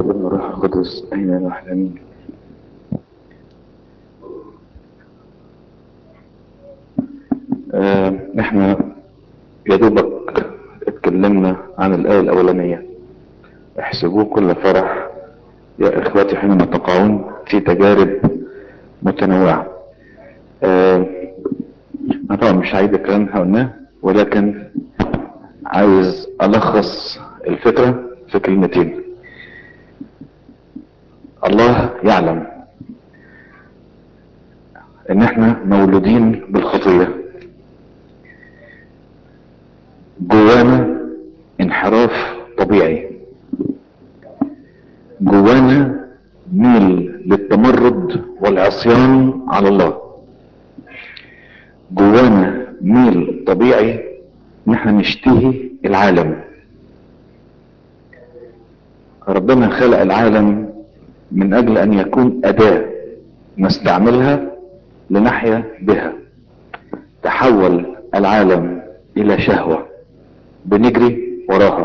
والابن الروح القدس أين الواحد أمين آه احنا يا دوبك اتكلمنا عن الآية الأولانية احسبوه كل فرح يا إخواتي حينما تقعون في تجارب متنوعة آه أنا طبعا مش هعيد الكلام اللي قلناه ولكن عايز ألخص الفكرة في كلمتين الله يعلم ان احنا مولودين بالخطية جوانا انحراف طبيعي جوانا ميل للتمرد والعصيان على الله جوانا ميل طبيعي ان احنا نشتهي العالم ربنا خلق العالم من اجل ان يكون اداة نستعملها لنحيا بها تحول العالم الى شهوة بنجري وراها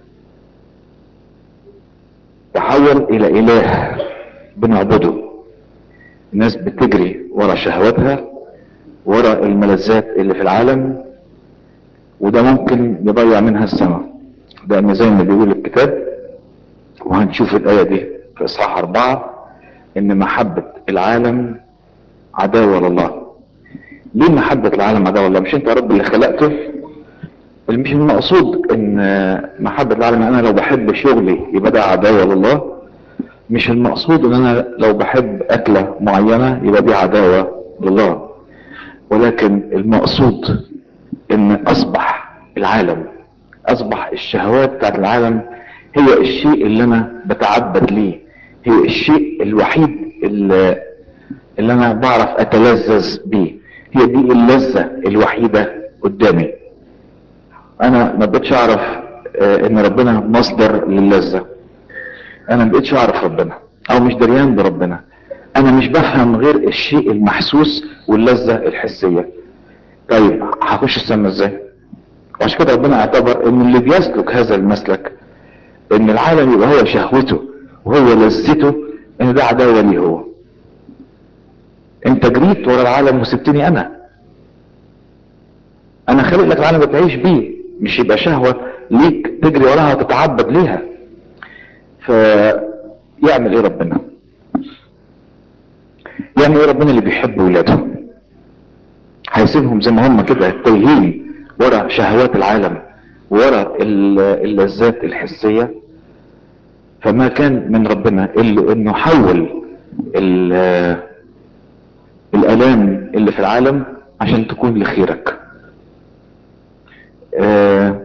تحول الى اله بنعبده الناس بتجري ورا شهواتها ورا الملذات اللي في العالم وده ممكن يضيع منها السماء لان زي ما بيقول الكتاب وهنشوف الايه دي في اصحاح اربعه ان محبه العالم عداوه لله ليه محبه العالم عداوه لله مش انت يا رب اللي خلقته مش المقصود ان محبه العالم انا لو بحب شغلي يبقى ده عداوه لله مش المقصود ان انا لو بحب اكله معينه يبقى دي عداوه لله ولكن المقصود ان اصبح العالم اصبح الشهوات بتاعت العالم هي الشيء اللي انا بتعبد ليه هي الشيء الوحيد اللي, اللي انا بعرف اتلذذ بيه هي دي اللذة الوحيدة قدامي انا ما بقتش اعرف ان ربنا مصدر للذة انا ما بقتش اعرف ربنا او مش دريان بربنا انا مش بفهم غير الشيء المحسوس واللذة الحسية طيب هخش السما ازاي وعشان كده ربنا اعتبر ان اللي بيسلك هذا المسلك ان العالم يبقى هو شهوته وهو لذته ان ده عداوة ليه هو انت جريت ورا العالم وسبتني انا انا خلق لك العالم تعيش بيه مش يبقى شهوة ليك تجري وراها وتتعبد ليها فيعمل ايه ربنا يعمل ايه ربنا اللي بيحب ولاده هيسيبهم زي ما هم كده تايهين ورا شهوات العالم ورا اللذات الحسية فما كان من ربنا الا انه حول الالام اللي في العالم عشان تكون لخيرك آه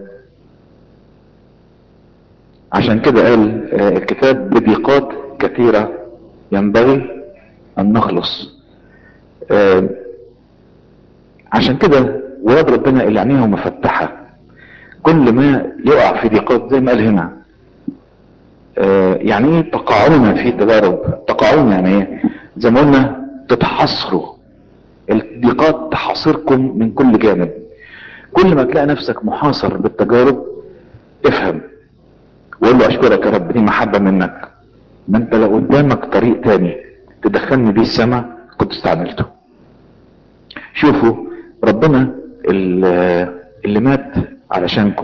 عشان كده قال آه الكتاب بضيقات كثيرة ينبغي ان نخلص آه عشان كده ولاد ربنا اللي عينيهم مفتحة كل ما يقع في ضيقات زي ما قال هنا آه يعني ايه تقاعون في تجارب تقاعون يعني ايه زي ما قلنا تتحصروا الضيقات تحاصركم من كل جانب كل ما تلاقي نفسك محاصر بالتجارب افهم وقول له اشكرك يا رب دي محبة منك ما انت لو قدامك طريق تاني تدخلني بيه السماء كنت استعملته شوفوا ربنا اللي مات علشانكم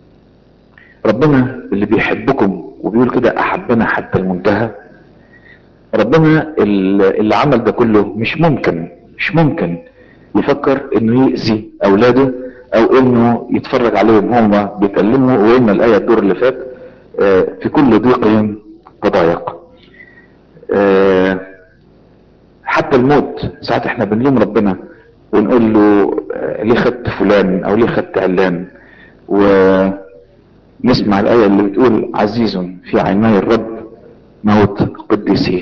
ربنا اللي بيحبكم وبيقول كده احبنا حتى المنتهى ربنا اللي عمل ده كله مش ممكن مش ممكن يفكر انه يأذي اولاده او انه يتفرج عليهم هم بيكلموا وقلنا الايه الدور اللي فات في كل ضيق تضايق حتى الموت ساعات احنا بنلوم ربنا ونقول له ليه خدت فلان او ليه خدت علان ونسمع الايه اللي بتقول عزيز في عيني الرب موت قديسيه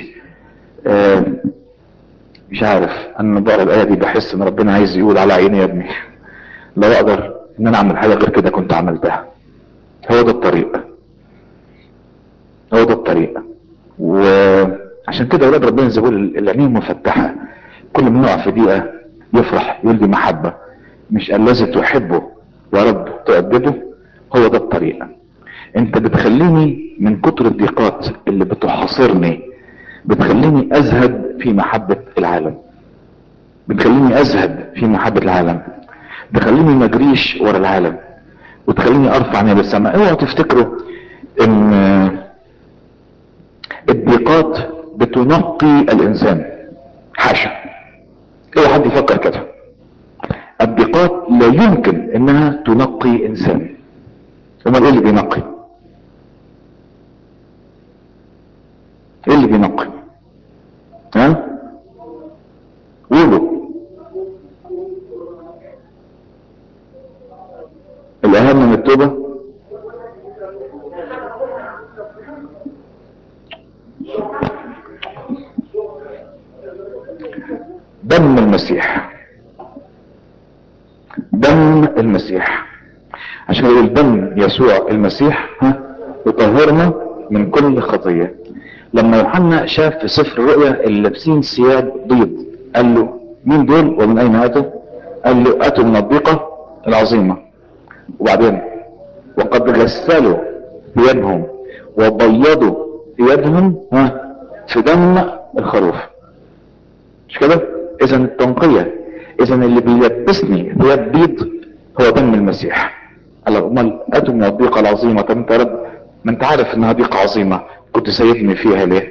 مش عارف انا بقرا الايه دي بحس ان ربنا عايز يقول على عيني يا ابني لو اقدر ان انا اعمل حاجه غير كده كنت عملتها هو ده الطريق هو ده الطريق وعشان كده اولاد ربنا زي بيقول العينين مفتحه كل ما يقع في دقيقه يفرح يقول دي محبه مش الذي تحبه يا رب تؤدبه هو ده الطريق انت بتخليني من كتر الضيقات اللي بتحاصرني بتخليني ازهد في محبة العالم بتخليني ازهد في محبة العالم بتخليني ما اجريش ورا العالم وتخليني ارفع عيني للسماء اوعوا تفتكروا ان الضيقات بتنقي الانسان حاشا اوعى حد يفكر كده الضيقات لا يمكن انها تنقي انسان امال ايه اللي بينقي ايه اللي بينقي ها قولوا الاهم من التوبة دم المسيح دم المسيح عشان يقول دم يسوع المسيح ها يطهرنا من كل خطية لما يوحنا شاف في سفر الرؤيا اللي لابسين ثياب بيض قال له مين دول ومن اين اتوا قال له اتوا من الضيقة العظيمة وبعدين وقد غسلوا ثيابهم وبيضوا ثيابهم ها في دم الخروف مش كده اذا التنقية اذا اللي بيلبسني ثياب بيض هو دم المسيح قال له امال اتوا من الضيقة العظيمة طب انت يا رب ما انت عارف انها ضيقة عظيمة كنت سايبني فيها ليه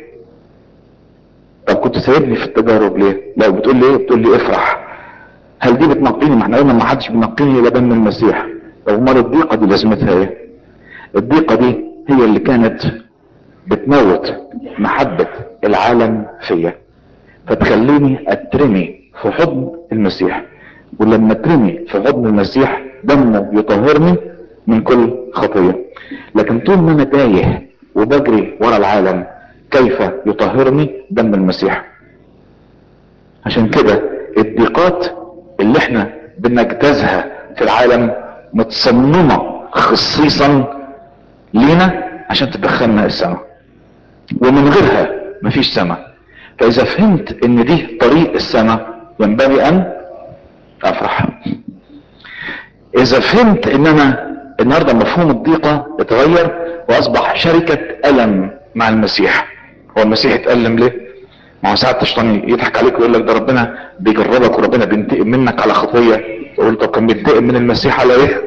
طب كنت سايبني في التجارب ليه لو بتقول لي ايه بتقول لي افرح هل دي بتنقيني ما احنا قلنا ما حدش بينقيني الا دم المسيح طب امال الضيقة دي لازمتها ايه الضيقة دي هي اللي كانت بتموت محبة العالم فيا فتخليني اترمي في حضن المسيح ولما اترمي في حضن المسيح دمه يطهرني من كل خطية لكن طول ما انا تايه وبجري ورا العالم كيف يطهرني دم المسيح عشان كده الضيقات اللي احنا بنجتازها في العالم متصممة خصيصا لينا عشان تدخلنا السماء ومن غيرها مفيش سماء فاذا فهمت ان دي طريق السماء ينبغي ان افرح اذا فهمت ان انا النهارده مفهوم الضيقة اتغير واصبح شركة الم مع المسيح هو المسيح اتألم ليه ما هو ساعات الشيطان يضحك عليك ويقول لك ده ربنا بيجربك وربنا بينتقم منك على خطية تقول طب كان بينتقم من المسيح على ايه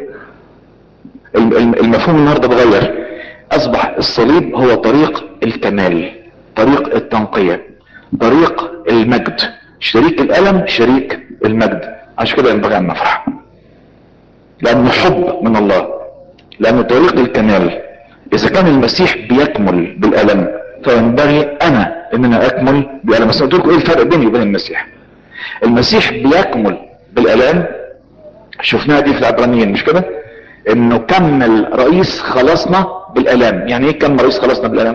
المفهوم النهارده اتغير اصبح الصليب هو طريق الكمال طريق التنقية طريق المجد شريك الالم شريك المجد عشان كده ينبغي ان نفرح لانه حب من الله لانه طريق الكمال اذا كان المسيح بيكمل بالالم فينبغي انا ان انا اكمل بالالم بس قلت لكم ايه الفرق بيني وبين المسيح المسيح بيكمل بالالام شفناها دي في العبرانيين مش كده انه كمل رئيس خلاصنا بالالام يعني ايه كمل رئيس خلاصنا بالالام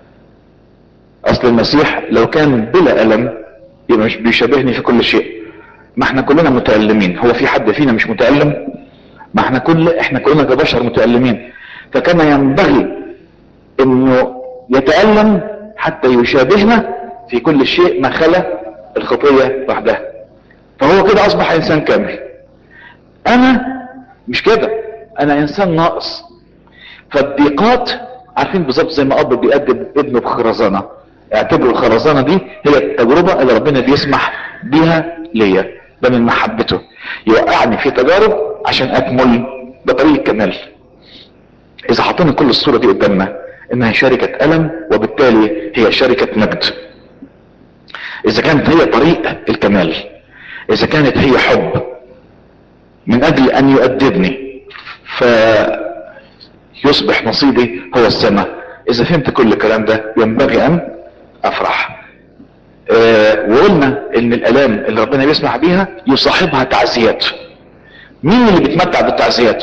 اصل المسيح لو كان بلا الم يبقى مش بيشبهني في كل شيء ما احنا كلنا متألمين هو في حد فينا مش متألم ما احنا كل احنا كلنا كبشر متألمين فكان ينبغي انه يتألم حتى يشابهنا في كل شيء ما خلا الخطية وحدها فهو كده اصبح انسان كامل انا مش كده انا انسان ناقص فالضيقات عارفين بالظبط زي ما اب بيقدم ابنه بخرزانة اعتبروا الخرزانة دي هي التجربة اللي ربنا بيسمح بيها ليا ده من محبته يوقعني في تجارب عشان اكمل بطريق الكمال اذا حطينا كل الصورة دي قدامنا انها شركة الم وبالتالي هي شركة مجد اذا كانت هي طريق الكمال اذا كانت هي حب من اجل ان يؤدبني فيصبح نصيبي هو السماء اذا فهمت كل الكلام ده ينبغي ان افرح أه وقلنا ان الالام اللي ربنا بيسمح بيها يصاحبها تعزيات مين اللي بيتمتع بالتعزيات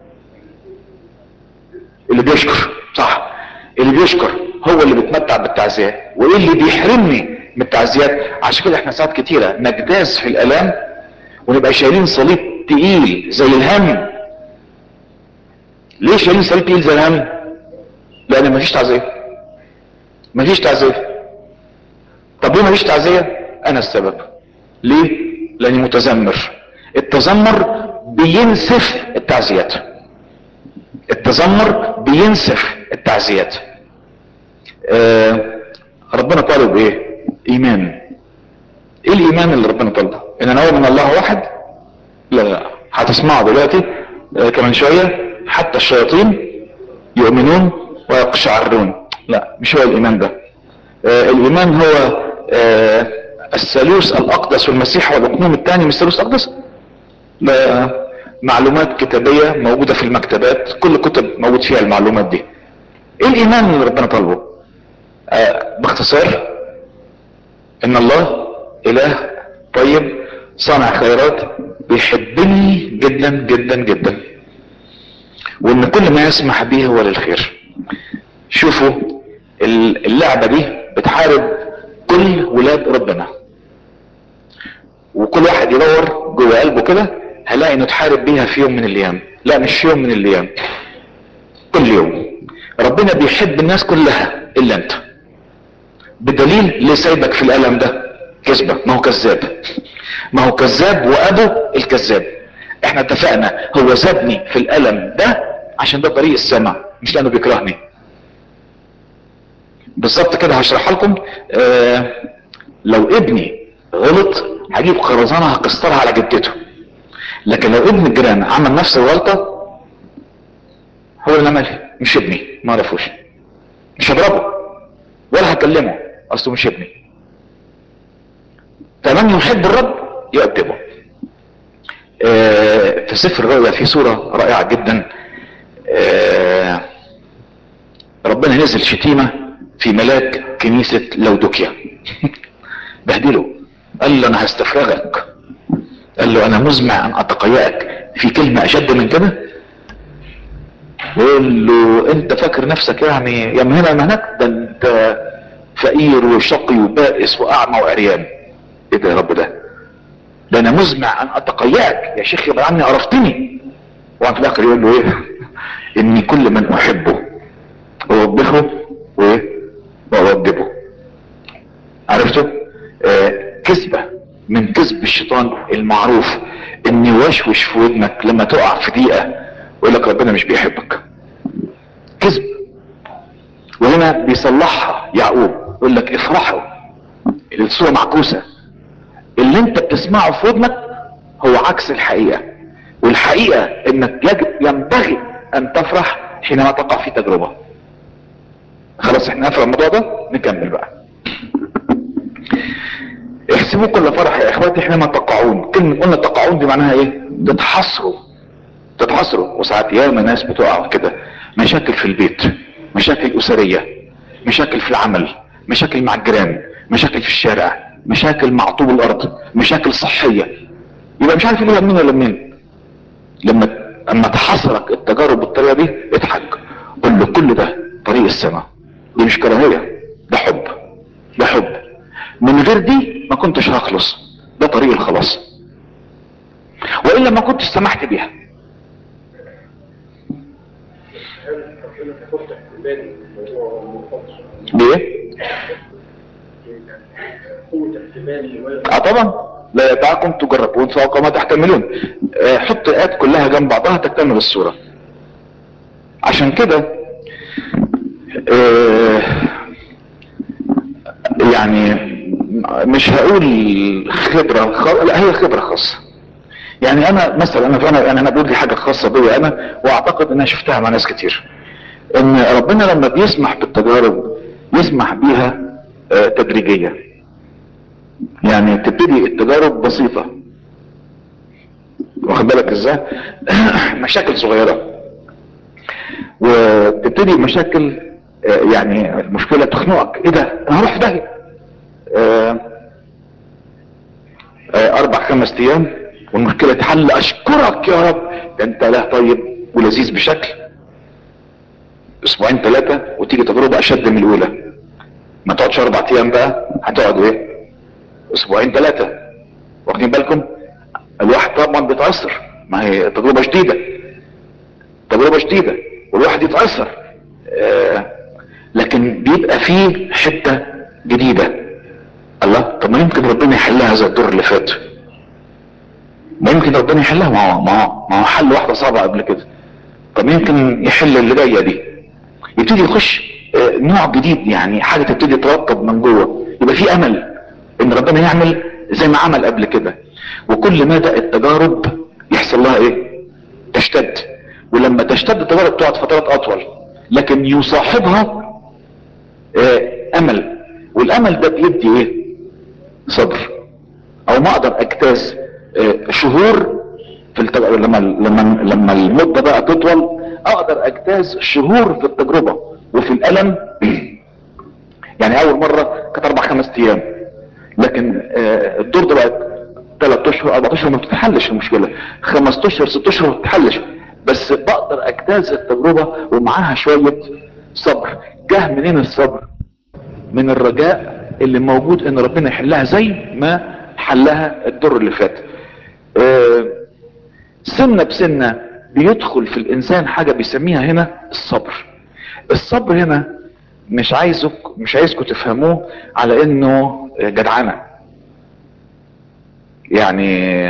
اللي بيشكر صح اللي بيشكر هو اللي بيتمتع بالتعزيات وايه اللي بيحرمني من التعزيات عشان كده احنا ساعات كتيرة نجتاز في الالام ونبقى شايلين صليب تقيل زي الهم ليه شايلين صليب تقيل زي الهم لان مفيش تعزية مفيش تعزية طب ليه مفيش تعزية انا السبب ليه لاني متذمر التذمر بينسف التعزيات التذمر بينسف التعزيات آه ربنا طالب ايه ايمان ايه الايمان اللي ربنا طالبه ان انا اؤمن الله واحد لا لا هتسمعوا دلوقتي آه كمان شوية حتى الشياطين يؤمنون ويقشعرون لا مش هو الايمان ده آه الايمان هو آه الثالوث الاقدس والمسيح والاقنوم الثاني من الثالوث الاقدس ده معلومات كتابية موجودة في المكتبات كل كتب موجود فيها المعلومات دي ايه الايمان اللي ربنا طالبه آه باختصار ان الله اله طيب صانع خيرات بيحبني جدا جدا جدا وان كل ما يسمح به هو للخير شوفوا اللعبة دي بتحارب كل ولاد ربنا وكل واحد يدور جوه قلبه كده هلاقي انه تحارب بيها في يوم من الايام لا مش يوم من الايام كل يوم ربنا بيحب الناس كلها الا انت بدليل ليه سايبك في الالم ده كذبة ما هو كذاب ما هو كذاب وابو الكذاب احنا اتفقنا هو سابني في الالم ده عشان ده طريق السماء مش لانه بيكرهني بالظبط كده هشرحها لكم آه لو ابني غلط هجيب خرزانه هكسرها على جدته لكن لو ابن الجيران عمل نفس الغلطه هو اللي مالي مش ابني ما اعرفوش مش هضربه ولا هكلمه اصله مش ابني فمن يحب الرب يؤدبه آه في سفر الرؤيا في صورة رائعة جدا آه ربنا نزل شتيمة في ملاك كنيسة لودوكيا بهدله قال له انا هستفرغك قال له انا مزمع ان اتقيأك في كلمة اشد من كده يقول له انت فاكر نفسك يعني يا من هنا يا هناك ده انت فقير وشقي وبائس واعمى وعريان ايه ده يا رب ده ده انا مزمع ان اتقيأك يا شيخ يبقى عني عرفتني وعن في الاخر يقول له ايه اني كل من احبه اوبخه وايه واودبه عرفتوا آه كذبة من كذب الشيطان المعروف ان يوشوش في ودنك لما تقع في دقيقة ويقول لك ربنا مش بيحبك كذب وهنا بيصلحها يعقوب يقول لك افرحوا الصورة معكوسة اللي انت بتسمعه في ودنك هو عكس الحقيقة والحقيقة انك يجب ينبغي ان تفرح حينما تقع في تجربة خلاص احنا نفهم الموضوع ده نكمل بقى احسبوا كل فرح يا اخواتي حينما تقعون كلمة قلنا تقعون دي معناها ايه تتحصروا تتحصروا وساعات ياما ناس بتقع كده مشاكل في البيت مشاكل اسرية مشاكل في العمل مشاكل مع الجيران مشاكل في الشارع مشاكل مع طوب الارض مشاكل صحية يبقى مش عارف يقولها منين ولا منين لما اما تحصرك التجارب بالطريقة دي اضحك قول له كل ده طريق السماء دي مش كراهية ده حب ده حب من غير دي ما كنتش هخلص ده طريق الخلاص والا ما كنتش سمحت بيها ليه؟ اه طبعا لا يدعكم تجربون فوق ما تحتملون آه حط الايات كلها جنب بعضها تكتمل الصورة عشان كده آه يعني مش هقول خبرة خ... لا هي خبرة خاصة يعني انا مثلا انا انا انا بقول دي حاجة خاصة بيا انا واعتقد انها شفتها مع ناس كتير ان ربنا لما بيسمح بالتجارب يسمح بيها آه تدريجية يعني تبتدي التجارب بسيطة واخد بالك ازاي مشاكل صغيرة وتبتدي مشاكل آه يعني المشكلة تخنقك ايه ده انا هروح في داهية آه اربع خمس ايام والمشكلة تحل اشكرك يا رب ده انت له طيب ولذيذ بشكل اسبوعين ثلاثة وتيجي تجربة اشد من الاولى ما تقعدش اربع ايام بقى هتقعد ايه اسبوعين ثلاثة واخدين بالكم الواحد طبعا بيتأثر ما هي تجربة شديدة تجربة شديدة والواحد يتأثر آه لكن بيبقى فيه حتة جديدة الله طب ما يمكن ربنا يحلها زي الدور اللي فات ما يمكن ربنا يحلها ما هو ما هو ما هو حل واحدة صعبة قبل كده طب يمكن يحل اللي جايه دي يبتدي يخش آه، نوع جديد يعني حاجه تبتدي ترطب من جوه يبقى في امل ان ربنا يعمل زي ما عمل قبل كده وكل مدى التجارب يحصل لها ايه تشتد ولما تشتد التجارب تقعد فترات اطول لكن يصاحبها آه، امل والامل ده بيدي ايه صبر او ما اقدر اجتاز آه، شهور في التج... لما لما لما المده بقى تطول اقدر اجتاز شهور في التجربه وفي الالم يعني اول مره كانت اربع خمس ايام لكن آه، الدور ده بقت ثلاث اشهر اربع اشهر ما بتتحلش المشكله خمس اشهر ست اشهر ما بتتحلش بس بقدر اجتاز التجربه ومعاها شويه صبر جه منين الصبر من الرجاء اللي موجود ان ربنا يحلها زي ما حلها الدور اللي فات آه، سنة بسنة بيدخل في الانسان حاجة بيسميها هنا الصبر الصبر هنا مش عايزك مش عايزكم تفهموه على انه جدعنة يعني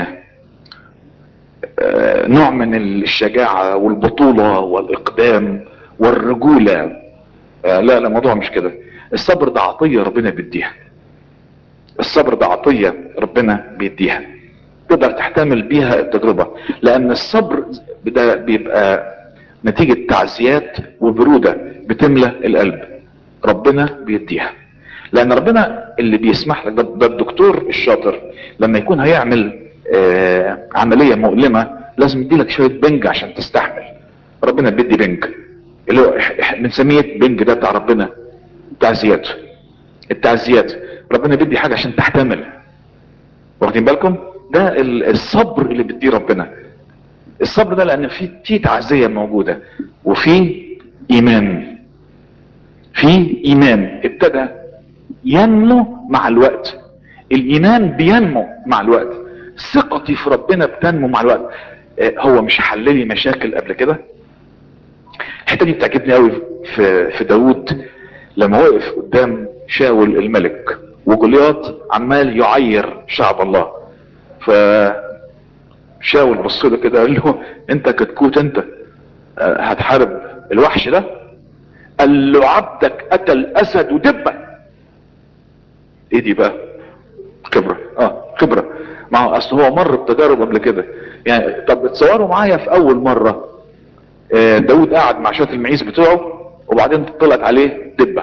آه، نوع من الشجاعة والبطولة والاقدام والرجولة آه، لا لا الموضوع مش كده الصبر ده عطية ربنا بيديها الصبر ده عطية ربنا بيديها تقدر تحتمل بيها التجربة لان الصبر ده بيبقى نتيجة تعزيات وبرودة بتملى القلب ربنا بيديها لان ربنا اللي بيسمح لك ده, ده الدكتور الشاطر لما يكون هيعمل آه عملية مؤلمة لازم يديلك شوية بنج عشان تستحمل ربنا بيدي بنج اللي هو إح- إح- بنسميه بنج ده بتاع ربنا تعزيات التعزيات ربنا بيدي حاجة عشان تحتمل واخدين بالكم ده ال- الصبر اللي بيديه ربنا الصبر ده لان في في تعزية موجودة وفي ايمان في ايمان ابتدى ينمو مع الوقت الايمان بينمو مع الوقت ثقتي في ربنا بتنمو مع الوقت آه، هو مش حل لي مشاكل قبل كده الحته دي بتعجبني قوي في في داوود لما وقف قدام شاول الملك وجولياط عمال يعير شعب الله ف شاول بص له كده قال له انت كتكوت انت آه، هتحارب الوحش ده قال له عبدك قتل اسد ودبه ايه دي بقى خبره اه خبره ما هو اصل هو مر بتجارب قبل كده يعني طب تصوروا معايا في اول مره آه، داود قاعد مع شويه المعيز بتوعه وبعدين طلعت عليه دبه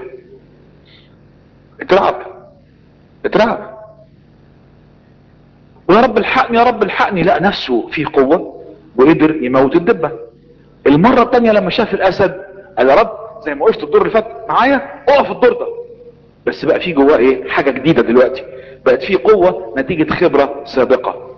اترعب اترعب ويا رب الحقني يا رب الحقني لقى نفسه في قوه وقدر يموت الدبه المره الثانيه لما شاف الاسد قال يا رب زي ما وقفت الدور اللي فات معايا اقف الدور ده بس بقى في جواه ايه حاجه جديده دلوقتي بقت في قوه نتيجه خبره سابقه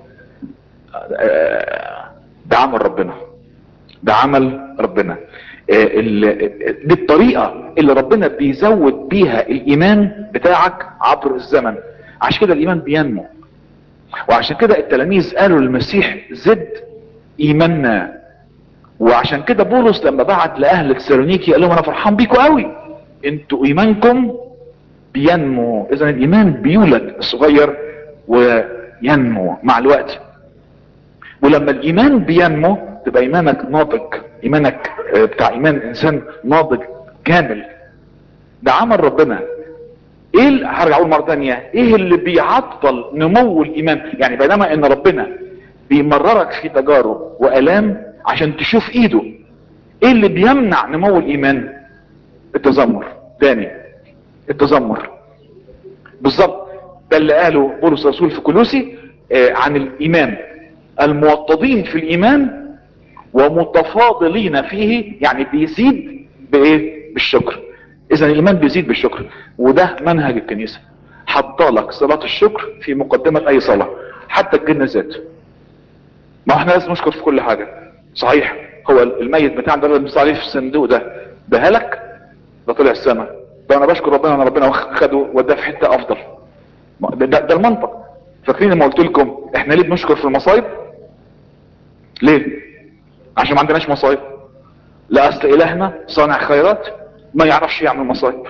آه، ده عمل ربنا ده عمل ربنا آه، ال- دي الطريقة اللي ربنا بيزود بيها الإيمان بتاعك عبر الزمن عشان كده الإيمان بينمو وعشان كده التلاميذ قالوا للمسيح زد إيماننا وعشان كده بولس لما بعت لأهل تسالونيكي قال لهم أنا فرحان بيكم قوي انتوا إيمانكم بينمو إذا الإيمان بيولد صغير وينمو مع الوقت ولما الايمان بينمو تبقى ايمانك ناضج ايمانك آه، بتاع ايمان انسان ناضج كامل ده عمل ربنا ايه ال- هرجع اقول مره ثانيه ايه اللي بيعطل نمو الايمان يعني بينما ان ربنا بيمررك في تجارب والام عشان تشوف ايده ايه اللي بيمنع نمو الايمان التذمر تاني التذمر بالظبط ده اللي قاله بولس الرسول في كولوسي آه، عن الايمان الموطدين في الايمان ومتفاضلين فيه يعني بيزيد بايه بالشكر اذا الايمان بيزيد بالشكر وده منهج الكنيسه حطالك صلاه الشكر في مقدمه اي صلاه حتى الجنازات ما احنا لازم نشكر في كل حاجه صحيح هو الميت بتاعنا ده اللي بنصلي عليه في الصندوق ده ده هلك ده طلع السما ده انا بشكر ربنا ان ربنا خده وداه في حته افضل ما- ده, ده, ده المنطق فاكرين لما قلت لكم احنا ليه بنشكر في المصايب ليه عشان ما عندناش مصايب لا اصل الهنا صانع خيرات ما يعرفش يعمل مصايب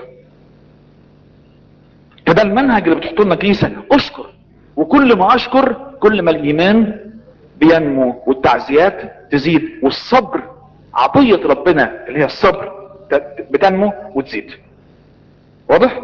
فده المنهج اللي بتحطه لنا كنيسه اشكر وكل ما اشكر كل ما الايمان بينمو والتعزيات تزيد والصبر عطية ربنا اللي هي الصبر ت- بتنمو وتزيد واضح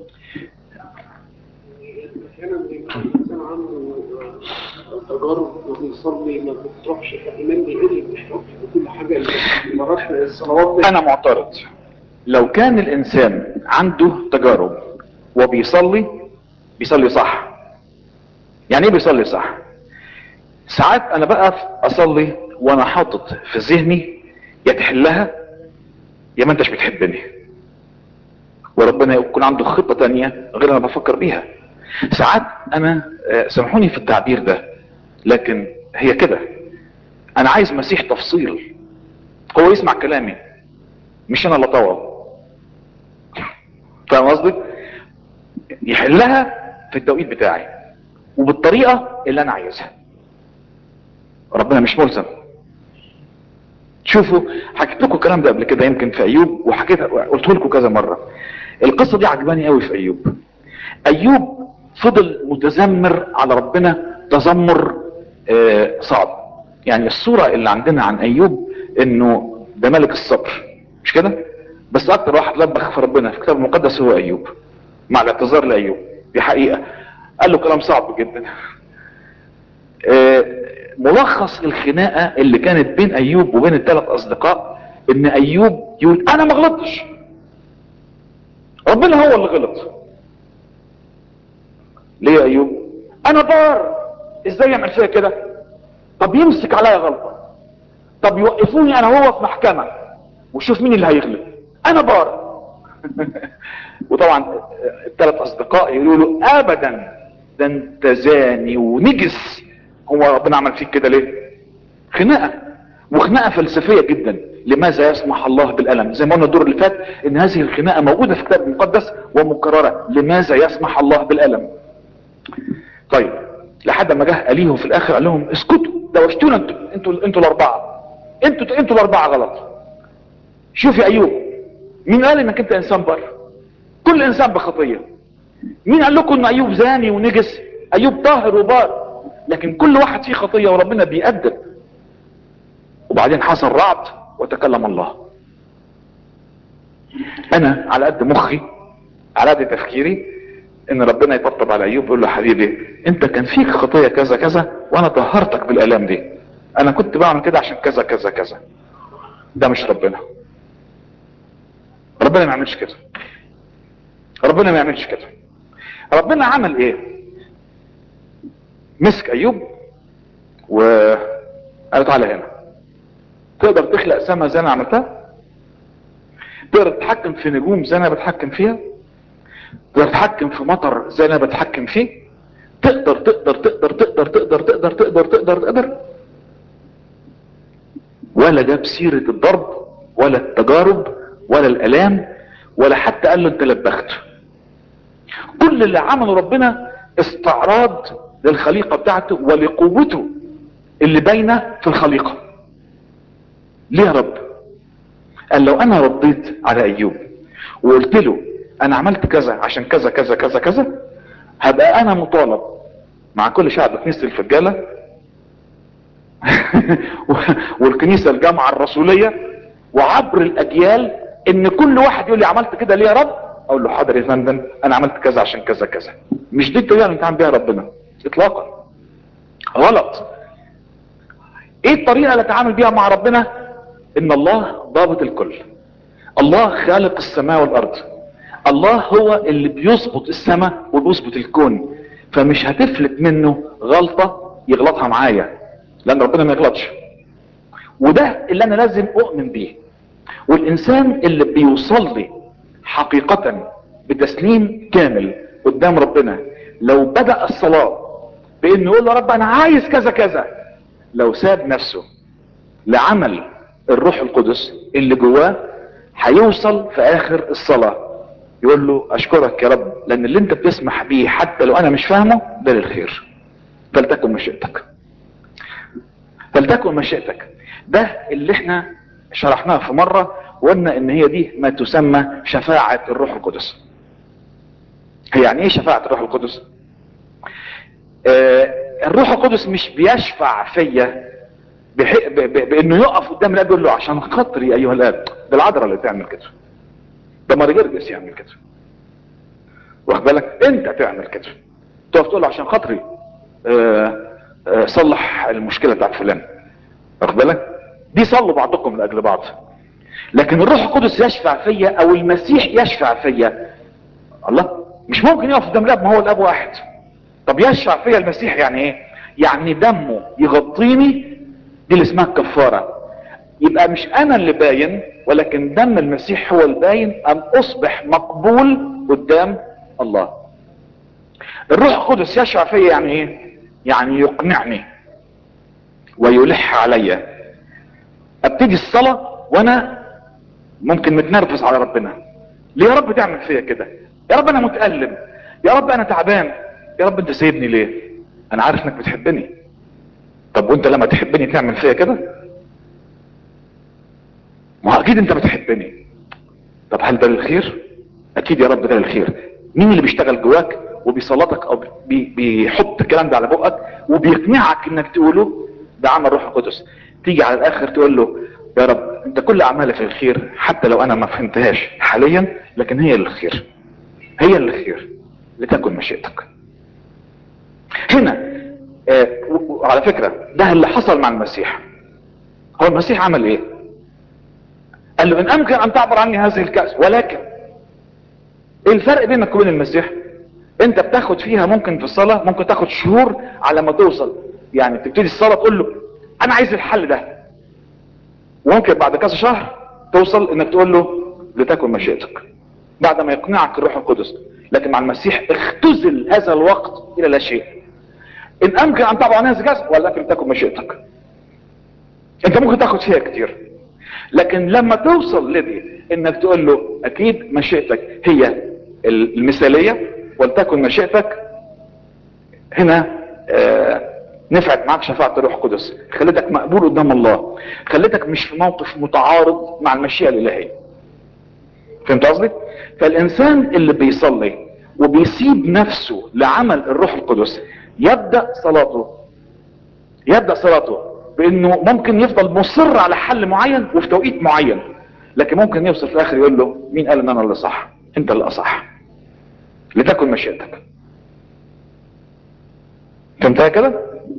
احيانا بيبقى الانسان عنده تجارب وبيصلي ما بتروحش فالايمان بيقل بيحتاج في كل حاجه مرات الصلوات انا معترض لو كان الانسان عنده تجارب وبيصلي بيصلي صح يعني ايه بيصلي صح ساعات انا بقف اصلي وانا حاطط في ذهني يا تحلها يا ما انتش بتحبني وربنا يكون عنده خطة تانية غير انا بفكر بيها ساعات انا آه، سامحوني في التعبير ده لكن هي كده انا عايز مسيح تفصيل هو يسمع كلامي مش انا اللي اطوع فاهم قصدي يحلها في التوقيت بتاعي وبالطريقة اللي انا عايزها ربنا مش ملزم شوفوا حكيت لكم الكلام ده قبل كده يمكن في ايوب وحكيت قلت لكم كذا مره القصه دي عجباني قوي في ايوب ايوب فضل متذمر على ربنا تذمر آه، صعب يعني الصوره اللي عندنا عن ايوب انه ده ملك الصبر مش كده بس اكتر واحد لبخ في ربنا في الكتاب المقدس هو ايوب مع الاعتذار لايوب دي حقيقه قال له كلام صعب جدا آه، ملخص الخناقه اللي كانت بين ايوب وبين الثلاث اصدقاء ان ايوب يقول انا ما غلطتش ربنا هو اللي غلط ليه يا ايوب انا بار ازاي يعمل فيا كده طب يمسك عليا غلطه طب يوقفوني انا هو في محكمه وشوف مين اللي هيغلب انا بار وطبعا الثلاث اصدقاء يقولوا له ابدا ده انت زاني ونجس هو ربنا عمل فيك كده ليه خناقه وخناقه فلسفيه جدا لماذا يسمح الله بالالم زي ما قلنا الدور اللي فات ان هذه الخناقه موجوده في الكتاب المقدس ومكرره لماذا يسمح الله بالالم طيب لحد ما جه اليه في الاخر قال لهم اسكتوا دوشتونا انتوا انتوا انتوا الاربعه انتوا انتوا الاربعه غلط شوف يا ايوب مين قال انك انت انسان بر كل انسان بخطيه مين قال لكم ان ايوب زاني ونجس ايوب طاهر وبار لكن كل واحد فيه خطيه وربنا بيأدب وبعدين حصل رعد وتكلم الله انا على قد مخي على قد تفكيري ان ربنا يطبطب على ايوب يقول له حبيبي انت كان فيك خطيه كذا كذا وانا طهرتك بالالام دي انا كنت بعمل كده عشان كذا كذا كذا ده مش ربنا ربنا ما يعملش كده ربنا ما يعملش كده ربنا عمل ايه مسك ايوب وقال تعالى هنا تقدر تخلق سما زي انا عملتها تقدر تتحكم في نجوم زي انا بتحكم فيها تقدر تتحكم في مطر زي انا بتحكم فيه تقدر تقدر تقدر تقدر تقدر تقدر تقدر تقدر تقدر ولا جاب سيرة الضرب ولا التجارب ولا الالام ولا حتى قال له انت لبخت كل اللي عمله ربنا استعراض للخليقة بتاعته ولقوته اللي باينة في الخليقة ليه يا رب قال لو انا رديت على ايوب وقلت له انا عملت كذا عشان كذا كذا كذا كذا هبقى انا مطالب مع كل شعب كنيسة الفجالة والكنيسة الجامعة الرسولية وعبر الاجيال ان كل واحد يقول لي عملت كده ليه يا رب اقول له حاضر يا فندم انا عملت كذا عشان كذا كذا مش دي الطريقه اللي بنتعامل بيها ربنا اطلاقا غلط ايه الطريقه اللي اتعامل بيها مع ربنا ان الله ضابط الكل الله خالق السماء والارض الله هو اللي بيظبط السماء وبيظبط الكون فمش هتفلت منه غلطه يغلطها معايا لان ربنا ما يغلطش وده اللي انا لازم اؤمن بيه والانسان اللي بيصلي حقيقة بتسليم كامل قدام ربنا لو بدأ الصلاة بانه يقول له رب انا عايز كذا كذا لو ساب نفسه لعمل الروح القدس اللي جواه هيوصل في اخر الصلاة يقول له اشكرك يا رب لان اللي انت بتسمح بيه حتى لو انا مش فاهمه ده للخير فلتكن مشيئتك فلتكن مشيئتك ده اللي احنا شرحناه في مرة وقلنا ان هي دي ما تسمى شفاعة الروح القدس هي يعني ايه شفاعة الروح القدس آه الروح القدس مش بيشفع فيا بح- ب- ب- بانه يقف قدام الاب يقول له عشان خاطري ايها الاب ده العذراء اللي تعمل كده ده مارجرجس يعمل كده واخد بالك انت تعمل كده تقف تقول له عشان خاطري آه، آه، صلح المشكله بتاعت فلان واخد بالك دي صلوا بعضكم لاجل بعض لكن الروح القدس يشفع فيا او المسيح يشفع فيا الله مش ممكن يقف قدام الاب ما هو الاب واحد طب يشفع فيا المسيح يعني ايه يعني دمه يغطيني دي اللي اسمها الكفاره يبقى مش انا اللي باين ولكن دم المسيح هو الباين ان اصبح مقبول قدام الله الروح القدس يشفع فيا يعني ايه يعني يقنعني ويلح عليا ابتدي الصلاة وانا ممكن متنرفز على ربنا ليه يا رب تعمل فيا كده يا رب انا متألم يا رب انا تعبان يا رب انت سايبني ليه انا عارف انك بتحبني طب وانت لما تحبني تعمل فيا كده ما هو اكيد انت بتحبني طب هل ده للخير اكيد يا رب ده للخير مين اللي بيشتغل جواك وبيسلطك او بي بيحط الكلام ده على بقك وبيقنعك انك تقوله ده عمل روح القدس تيجي على الاخر تقول له يا رب انت كل اعمالك في الخير حتى لو انا ما فهمتهاش حاليا لكن هي للخير هي للخير لتكن مشيئتك هنا آه وعلى فكرة ده اللي حصل مع المسيح هو المسيح عمل ايه قال له ان امكن ان تعبر عني هذه الكأس ولكن ايه الفرق بينك وبين المسيح انت بتاخد فيها ممكن في الصلاة ممكن تاخد شهور على ما توصل يعني تبتدي الصلاة تقول له انا عايز الحل ده وممكن بعد كذا شهر توصل انك تقول له لتكن مشيئتك بعد ما يقنعك الروح القدس لكن مع المسيح اختزل هذا الوقت الى لا شيء ان امكن ان تعبر عن هذا الكأس ولكن تكن مشيئتك انت ممكن تاخد فيها كتير لكن لما توصل لدي انك تقول له اكيد مشيئتك هي المثالية ولتكن مشيئتك هنا آه نفعت معك شفاعة الروح القدس خلتك مقبول قدام الله خلتك مش في موقف متعارض مع المشيئة الالهية فهمت قصدي فالانسان اللي بيصلي وبيسيب نفسه لعمل الروح القدس يبدأ صلاته يبدأ صلاته بانه ممكن يفضل مصر على حل معين وفي توقيت معين لكن ممكن يوصل في الاخر يقول له مين قال ان انا اللي صح انت اللي اصح لتكن مشيئتك فهمتها كده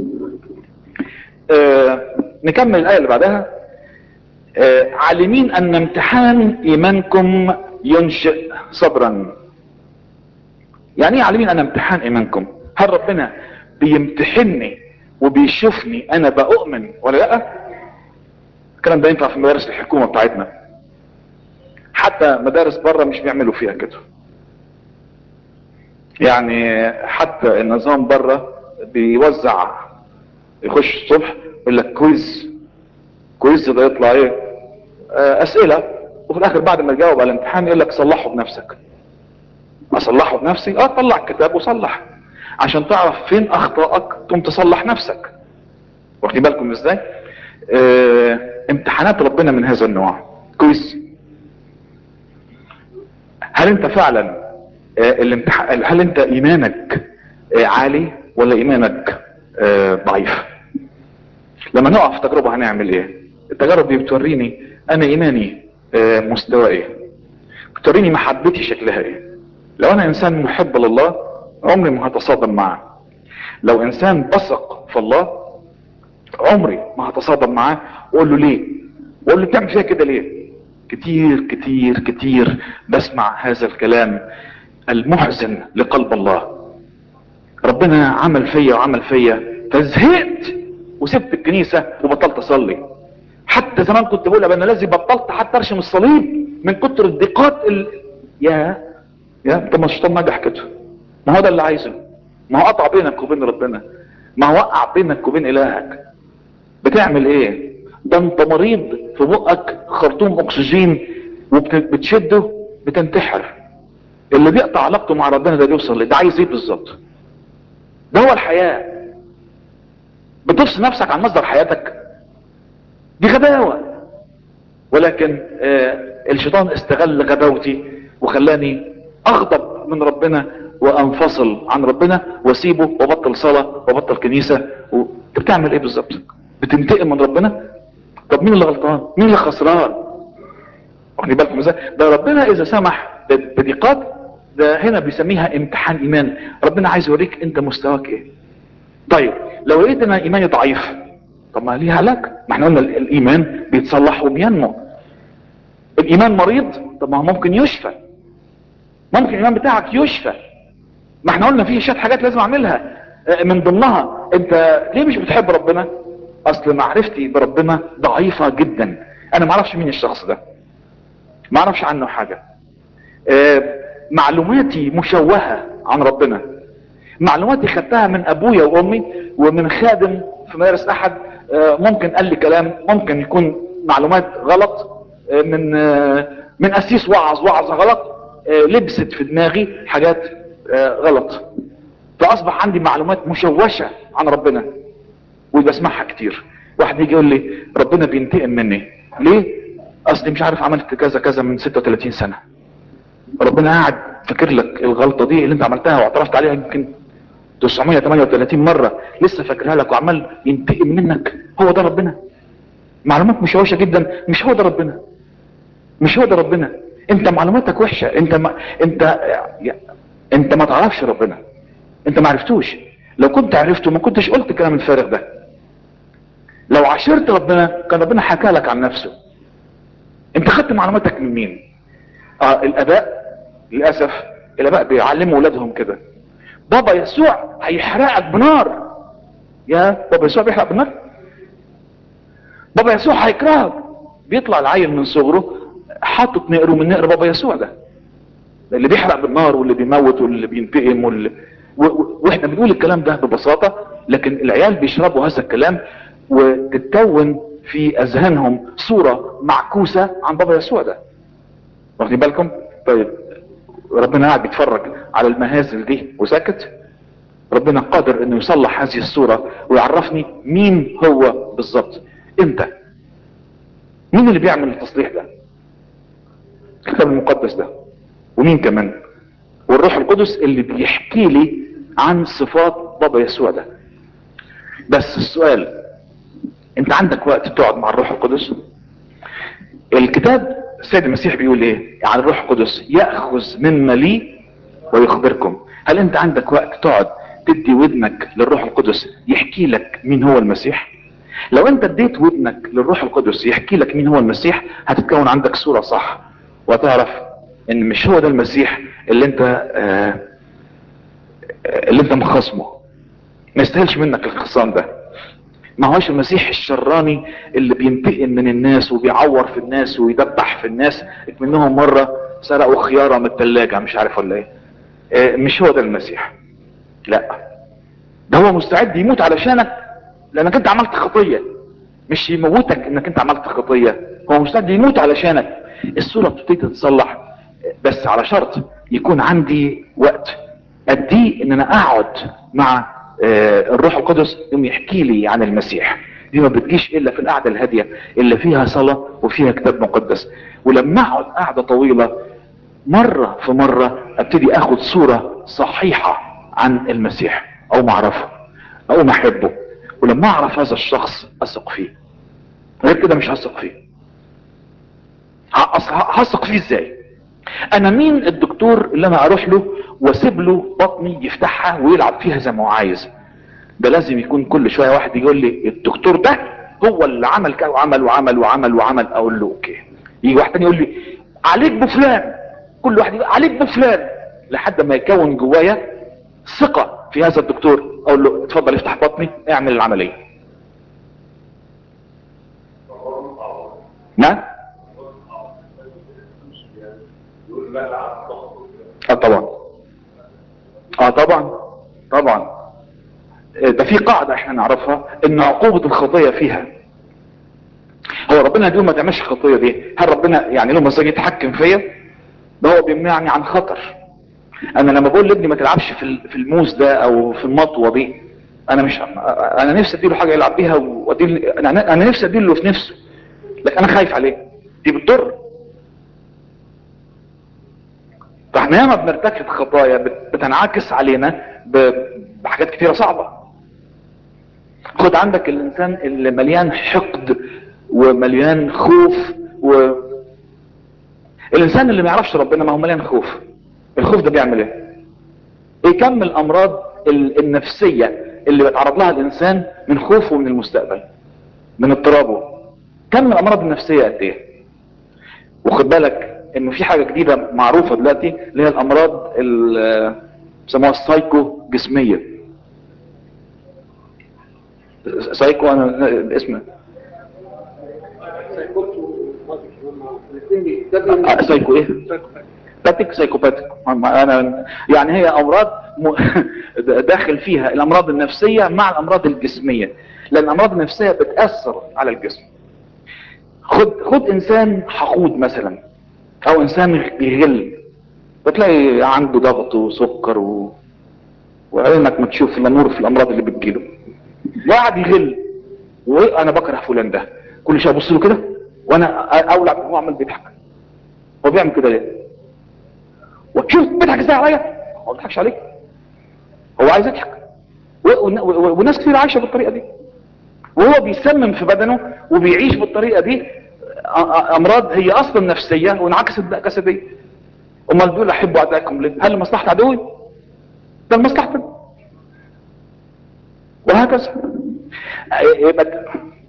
آه نكمل الايه اللي بعدها آه عالمين ان امتحان ايمانكم ينشئ صبرا يعني ايه عالمين ان امتحان ايمانكم هل ربنا بيمتحني وبيشوفني انا بأؤمن ولا لا الكلام ده ينفع في مدارس الحكومة بتاعتنا حتى مدارس بره مش بيعملوا فيها كده يعني حتى النظام بره بيوزع يخش الصبح يقول لك كويز كويز ده يطلع ايه آه اسئلة وفي الاخر بعد ما تجاوب على الامتحان يقول لك صلحه بنفسك اصلحه بنفسي اه طلع الكتاب وصلح عشان تعرف فين اخطائك تقوم تصلح نفسك واخدين بالكم ازاي اه امتحانات ربنا من هذا النوع كويس هل انت فعلا اه الامتحان هل انت ايمانك اه عالي ولا ايمانك اه ضعيف لما نقع في تجربة هنعمل ايه التجارب دي بتوريني انا ايماني اه مستوى ايه بتوريني محبتي شكلها ايه لو انا انسان محب لله عمري ما هتصادم معاه لو انسان بثق في الله عمري ما هتصادم معاه واقول له ليه واقول له بتعمل فيها كده ليه كتير كتير كتير بسمع هذا الكلام المحزن لقلب الله ربنا عمل فيا وعمل فيا فزهقت وسبت الكنيسة وبطلت اصلي حتى زمان كنت بقول انا الذي بطلت حتى ارشم الصليب من كتر الضيقات ال... يا يا انت ما الشيطان نجح كده ما هو ده اللي عايزه ما هو قطع بينك وبين ربنا ما هو وقع بينك وبين الهك بتعمل ايه ده انت مريض في بقك خرطوم اكسجين وبتشده بتنتحر اللي بيقطع علاقته مع ربنا ده بيوصل ليه ده عايز ايه بالظبط ده هو الحياة بتفصل نفسك عن مصدر حياتك دي غباوة ولكن آه الشيطان استغل غباوتي وخلاني اغضب من ربنا وانفصل عن ربنا واسيبه وبطل صلاة وبطل كنيسة و... انت بتعمل ايه بالظبط بتنتقم من ربنا طب مين اللي غلطان مين اللي خسران واخدين بالكم ازاي ده ربنا اذا سمح ب- بضيقات ده هنا بيسميها امتحان ايمان ربنا عايز يوريك انت مستواك ايه طيب لو لقيت ان ايماني ضعيف طب ما ليه علاج ما احنا قلنا ال- الايمان بيتصلح وبينمو الايمان مريض طب ما هو ممكن يشفى ممكن الايمان بتاعك يشفى ما احنا قلنا في شويه حاجات لازم اعملها آه، من ضمنها انت ليه مش بتحب ربنا اصل معرفتي بربنا ضعيفه جدا انا ما اعرفش مين الشخص ده ما اعرفش عنه حاجه آه، معلوماتي مشوهه عن ربنا معلوماتي خدتها من ابويا وامي ومن خادم في مدارس احد آه، ممكن قال لي كلام ممكن يكون معلومات غلط آه، من آه، من اسيس وعظ وعظ غلط آه، لبست في دماغي حاجات آه، غلط فاصبح عندي معلومات مشوشه عن ربنا وبسمعها كتير واحد يجي يقول لي ربنا بينتقم مني ليه اصلي مش عارف عملت كذا كذا من 36 سنه ربنا قاعد فاكر لك الغلطه دي اللي انت عملتها واعترفت عليها يمكن 938 مره لسه فاكرها لك وعمال ينتقم منك هو ده ربنا معلومات مشوشه جدا مش هو ده ربنا مش هو ده ربنا انت معلوماتك وحشه انت ما انت انت ما تعرفش ربنا انت ما عرفتوش لو كنت عرفته ما كنتش قلت الكلام الفارغ ده لو عشرت ربنا كان ربنا حكى لك عن نفسه انت خدت معلوماتك من مين اه الاباء للاسف الاباء بيعلموا اولادهم كده بابا يسوع هيحرقك بنار يا بابا يسوع بيحرق بالنار بابا يسوع هيكرهك بيطلع العيل من صغره حاطط نقره من نقر بابا يسوع ده اللي بيحرق بالنار واللي بيموت واللي بينتقم واللي و... و... واحنا بنقول الكلام ده ببساطة لكن العيال بيشربوا هذا الكلام وتتكون في اذهانهم صورة معكوسة عن بابا يسوع ده واخدين بالكم طيب ربنا قاعد بيتفرج على المهازل دي وساكت ربنا قادر انه يصلح هذه الصورة ويعرفني مين هو بالظبط امتى مين اللي بيعمل التصليح ده الكتاب المقدس ده ومين كمان والروح القدس اللي بيحكي لي عن صفات بابا يسوع ده بس السؤال انت عندك وقت تقعد مع الروح القدس الكتاب السيد المسيح بيقول ايه عن الروح القدس ياخذ مما لي ويخبركم هل انت عندك وقت تقعد تدي ودنك للروح القدس يحكي لك مين هو المسيح لو انت اديت ودنك للروح القدس يحكي لك مين هو المسيح هتتكون عندك صورة صح وتعرف ان مش هو ده المسيح اللي انت آه اللي انت مخاصمه ما يستاهلش منك الخصام ده ما هوش المسيح الشراني اللي بينتقم من الناس وبيعور في الناس ويدبح في الناس منهم مرة سرقوا خيارة من التلاجة مش عارف ولا ايه آه مش هو ده المسيح لا ده هو مستعد يموت علشانك لانك انت عملت خطية مش يموتك انك انت عملت خطية هو مستعد يموت علشانك الصورة بتبتدي تتصلح بس على شرط يكون عندي وقت اديه ان انا اقعد مع آه الروح القدس يوم يحكي لي عن المسيح دي ما بتجيش الا في القعده الهاديه اللي فيها صلاه وفيها كتاب مقدس ولما اقعد قعده طويله مره في مره ابتدي اخد صوره صحيحه عن المسيح او ما اعرفه او ما احبه ولما اعرف هذا الشخص اثق فيه غير كده مش هثق فيه هثق فيه ازاي انا مين الدكتور اللي انا اروح له واسيب له بطني يفتحها ويلعب فيها زي ما هو عايز ده لازم يكون كل شويه واحد يقول لي الدكتور ده هو اللي عمل كده وعمل وعمل وعمل وعمل اقول له اوكي يجي واحد تاني يقول لي عليك بفلان كل واحد يقول عليك بفلان لحد ما يكون جوايا ثقه في هذا الدكتور اقول له اتفضل افتح بطني اعمل العمليه نعم اه طبعا اه طبعا طبعا ده في قاعدة احنا نعرفها ان عقوبة الخطية فيها هو ربنا يقول ما تعملش الخطية دي هل ربنا يعني له مزاج يتحكم فيا ده هو بيمنعني عن خطر انا لما بقول لابني ما تلعبش في في الموس ده او في المطوة دي انا مش انا نفسي اديله حاجة يلعب بيها واديله انا انا نفسي اديله في نفسه لكن انا خايف عليه دي بتضر فاحنا ياما بنرتكب خطايا بتنعكس علينا بحاجات كتيرة صعبة خد عندك الانسان اللي مليان حقد ومليان خوف و الانسان اللي ما يعرفش ربنا ما هو مليان خوف الخوف ده بيعمل ايه ايه كم الامراض ال- النفسية اللي بيتعرض لها الانسان من خوفه من المستقبل من اضطرابه كم الامراض النفسية قد ايه وخد بالك انه في حاجة جديدة معروفة دلوقتي اللي هي الامراض ال- بيسموها السايكو جسمية سايكو انا اسمه آه، سايكو ايه باتيك سايكوباتيك انا يعني هي امراض م... داخل فيها الامراض النفسيه مع الامراض الجسميه لان الامراض النفسيه بتاثر على الجسم خد خد انسان حقود مثلا او انسان بيغل بتلاقي عنده ضغط وسكر و... وعينك ما تشوف الا نور في الامراض اللي بتجيله وقعد يغل وانا بكره فلان ده كل شويه ابص له كده وانا اولع هو عمال بيضحك هو بيعمل كده ليه وتشوف بيضحك ازاي عليا هو ما بيضحكش عليك هو عايز يضحك و- ون- و- وناس كتير عايشه بالطريقه دي وهو بيسمم في بدنه وبيعيش بالطريقه دي أ- أ- امراض هي اصلا نفسيه وانعكست بقى جسديه امال دول احبوا اعدائكم ليه هل لمصلحه عدوي ده لمصلحتك وهكذا إيه- يبقى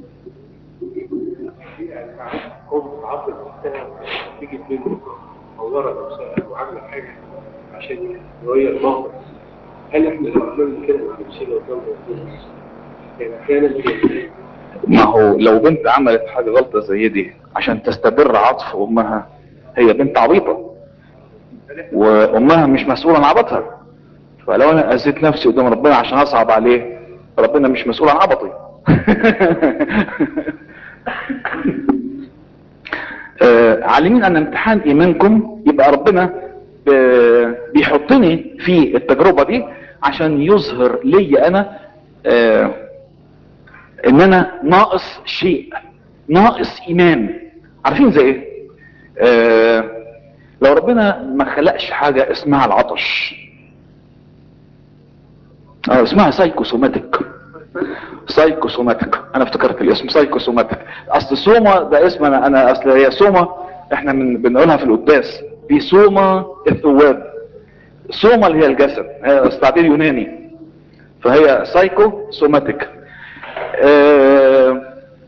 كون عبد نفسها تيجي تلم مصورة نفسها وعاملة حاجة عشان يغير موقف هل احنا لو عملنا كده مع نفسنا قدام ربنا يعني احيانا بيبقى ما هو لو بنت عملت حاجة غلطة زي دي عشان تستبر عطف امها هي بنت عبيطة وامها مش مسؤولة عن عبطها فلو انا اذيت نفسي قدام ربنا عشان اصعب عليه ربنا مش مسؤول عن عبطي آه، عالمين ان امتحان ايمانكم يبقى ربنا ب- بيحطني في التجربة دي عشان يظهر لي انا آه، ان انا ناقص شيء ناقص ايمان عارفين زي ايه آه لو ربنا ما خلقش حاجة اسمها العطش اه اسمها سايكوسوماتيك سايكوسوماتيك انا افتكرت الاسم سايكوسوماتيك اصل سوما ده اسم انا انا اصل هي سوما احنا من بنقولها في القداس دي سوما الثواب سوما اللي هي الجسد هي تعبير يوناني فهي سايكو سوماتيك آه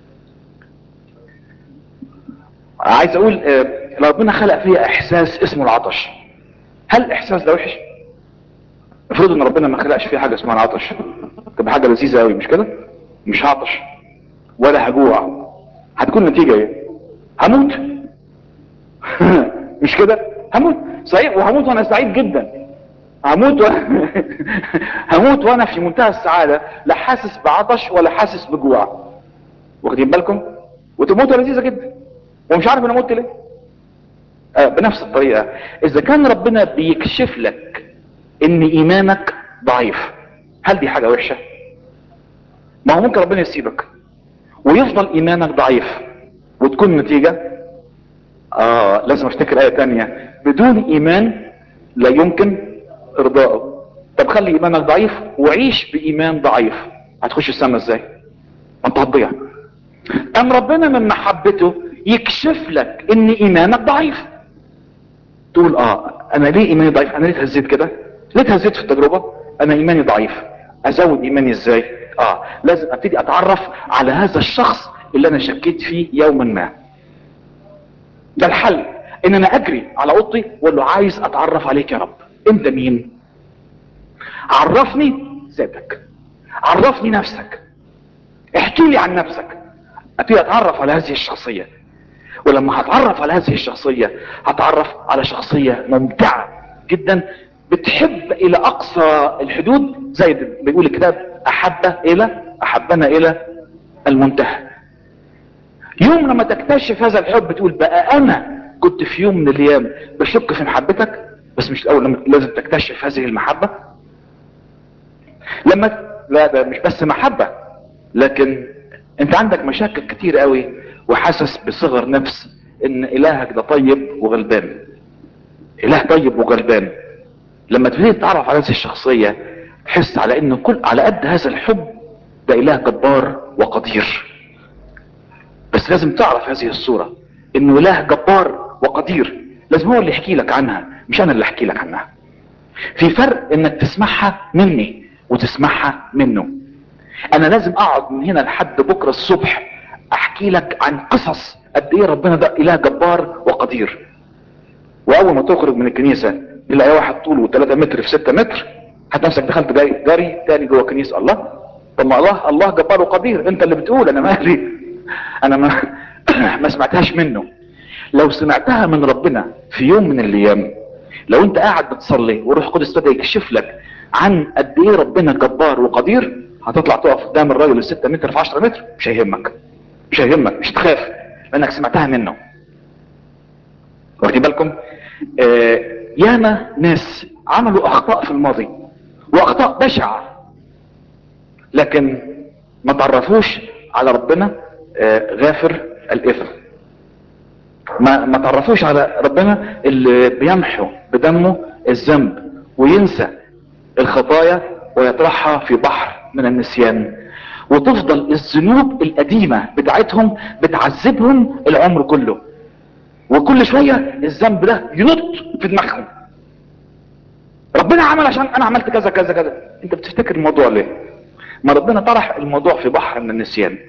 عايز اقول آه ربنا خلق فيها احساس اسمه العطش هل الاحساس ده وحش افرض ان ربنا ما خلقش فيه حاجه اسمها العطش تبقى حاجه لذيذه قوي مش كده مش هعطش ولا هجوع هتكون نتيجه ايه هموت مش كده هموت صحيح وهموت وانا سعيد جدا هموت و... هموت وانا في منتهى السعاده لا حاسس بعطش ولا حاسس بجوع واخدين بالكم وتموت لذيذه جدا ومش عارف انا مت ليه آه بنفس الطريقه اذا كان ربنا بيكشف لك ان ايمانك ضعيف هل دي حاجه وحشه ما هو ممكن ربنا يسيبك ويفضل ايمانك ضعيف وتكون نتيجه اه لازم افتكر ايه تانية بدون ايمان لا يمكن ارضائه طب خلي ايمانك ضعيف وعيش بايمان ضعيف هتخش السما ازاي ما انت هتضيع ام ربنا من محبته يكشف لك ان ايمانك ضعيف تقول اه انا ليه ايماني ضعيف انا ليه اتهزيت كده ليه اتهزيت في التجربة انا ايماني ضعيف ازود ايماني ازاي اه لازم ابتدي اتعرف على هذا الشخص اللي انا شكيت فيه يوما ما ده الحل ان انا اجري على اوضتي واقول له عايز اتعرف عليك يا رب انت مين عرفني ذاتك عرفني نفسك احكي لي عن نفسك ابتدي اتعرف على هذه الشخصية ولما هتعرف على هذه الشخصية هتعرف على شخصية ممتعة جدا بتحب الى اقصى الحدود زي بيقول الكتاب احب الى احبنا الى المنتهى يوم لما تكتشف هذا الحب تقول بقى انا كنت في يوم من الايام بشك في محبتك بس مش الاول لما لازم تكتشف هذه المحبة لما لا ده مش بس محبة لكن انت عندك مشاكل كتير قوي وحاسس بصغر نفس ان الهك ده طيب وغلبان اله طيب وغلبان لما تبتدي تتعرف على هذه الشخصية تحس على ان كل على قد هذا الحب ده اله جبار وقدير بس لازم تعرف هذه الصورة انه اله جبار وقدير لازم هو اللي يحكي لك عنها مش انا اللي احكي لك عنها في فرق انك تسمعها مني وتسمعها منه انا لازم اقعد من هنا لحد بكرة الصبح احكي لك عن قصص قد ايه ربنا ده اله جبار وقدير واول ما تخرج من الكنيسة تلاقي واحد طوله 3 متر في 6 متر حتى نفسك دخلت جاي جري تاني جوه الكنيسة الله طب ما الله الله جبار وقدير انت اللي بتقول انا مالي انا ما ما سمعتهاش منه لو سمعتها من ربنا في يوم من الايام لو انت قاعد بتصلي وروح القدس بدا يكشف لك عن قد ايه ربنا جبار وقدير هتطلع تقف قدام الراجل الستة متر في 10 متر مش هيهمك مش هيهمك مش تخاف لانك سمعتها منه واخدين بالكم آه ياما ناس عملوا اخطاء في الماضي واخطاء بشعة لكن ما تعرفوش على ربنا آه غافر الاثم ما ما تعرفوش على ربنا اللي بيمحو بدمه الذنب وينسى الخطايا ويطرحها في بحر من النسيان وتفضل الذنوب القديمة بتاعتهم بتعذبهم العمر كله وكل شوية الذنب ده ينط في دماغهم ربنا عمل عشان انا عملت كذا كذا كذا انت بتفتكر الموضوع ليه ما ربنا طرح الموضوع في بحر من النسيان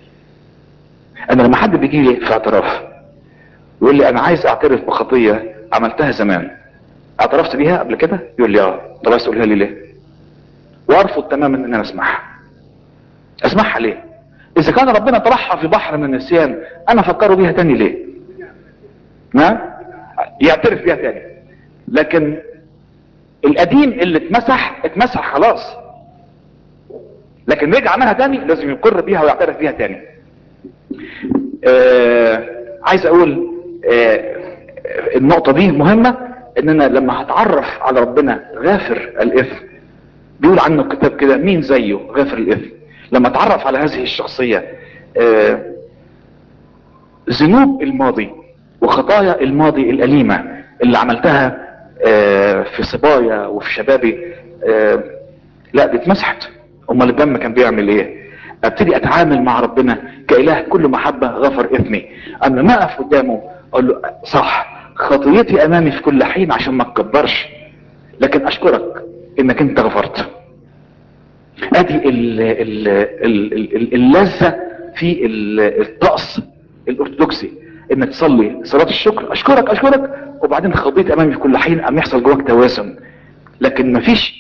انا لما حد بيجي لي في اعتراف يقول لي انا عايز اعترف بخطية عملتها زمان اعترفت بيها قبل كده يقول لي اه طب عايز تقولها لي ليه وارفض تماما ان انا اسمعها اسمعها ليه اذا كان ربنا طرحها في بحر من النسيان انا افكره بيها تاني ليه ما يعترف بيها تاني لكن القديم اللي اتمسح اتمسح خلاص لكن رجع عملها تاني لازم يقر بيها ويعترف بيها تاني آه عايز اقول آه النقطة دي مهمة ان انا لما هتعرف على ربنا غافر الاثم بيقول عنه الكتاب كده مين زيه غافر الاثم لما اتعرف على هذه الشخصية آه ذنوب الماضي وخطايا الماضي الاليمة اللي عملتها آه في صبايا وفي شبابي آه لا دي اتمسحت امال الدم كان بيعمل ايه ابتدي اتعامل مع ربنا كاله كل محبة غفر اثمي اما ما اقف قدامه اقول له صح خطيتي امامي في كل حين عشان ما تكبرش لكن اشكرك انك انت غفرت ادي ال ال ال اللذة في الطقس الارثوذكسي انك تصلي صلاة الشكر اشكرك اشكرك وبعدين خطيت امامي في كل حين ام يحصل جواك توازن لكن مفيش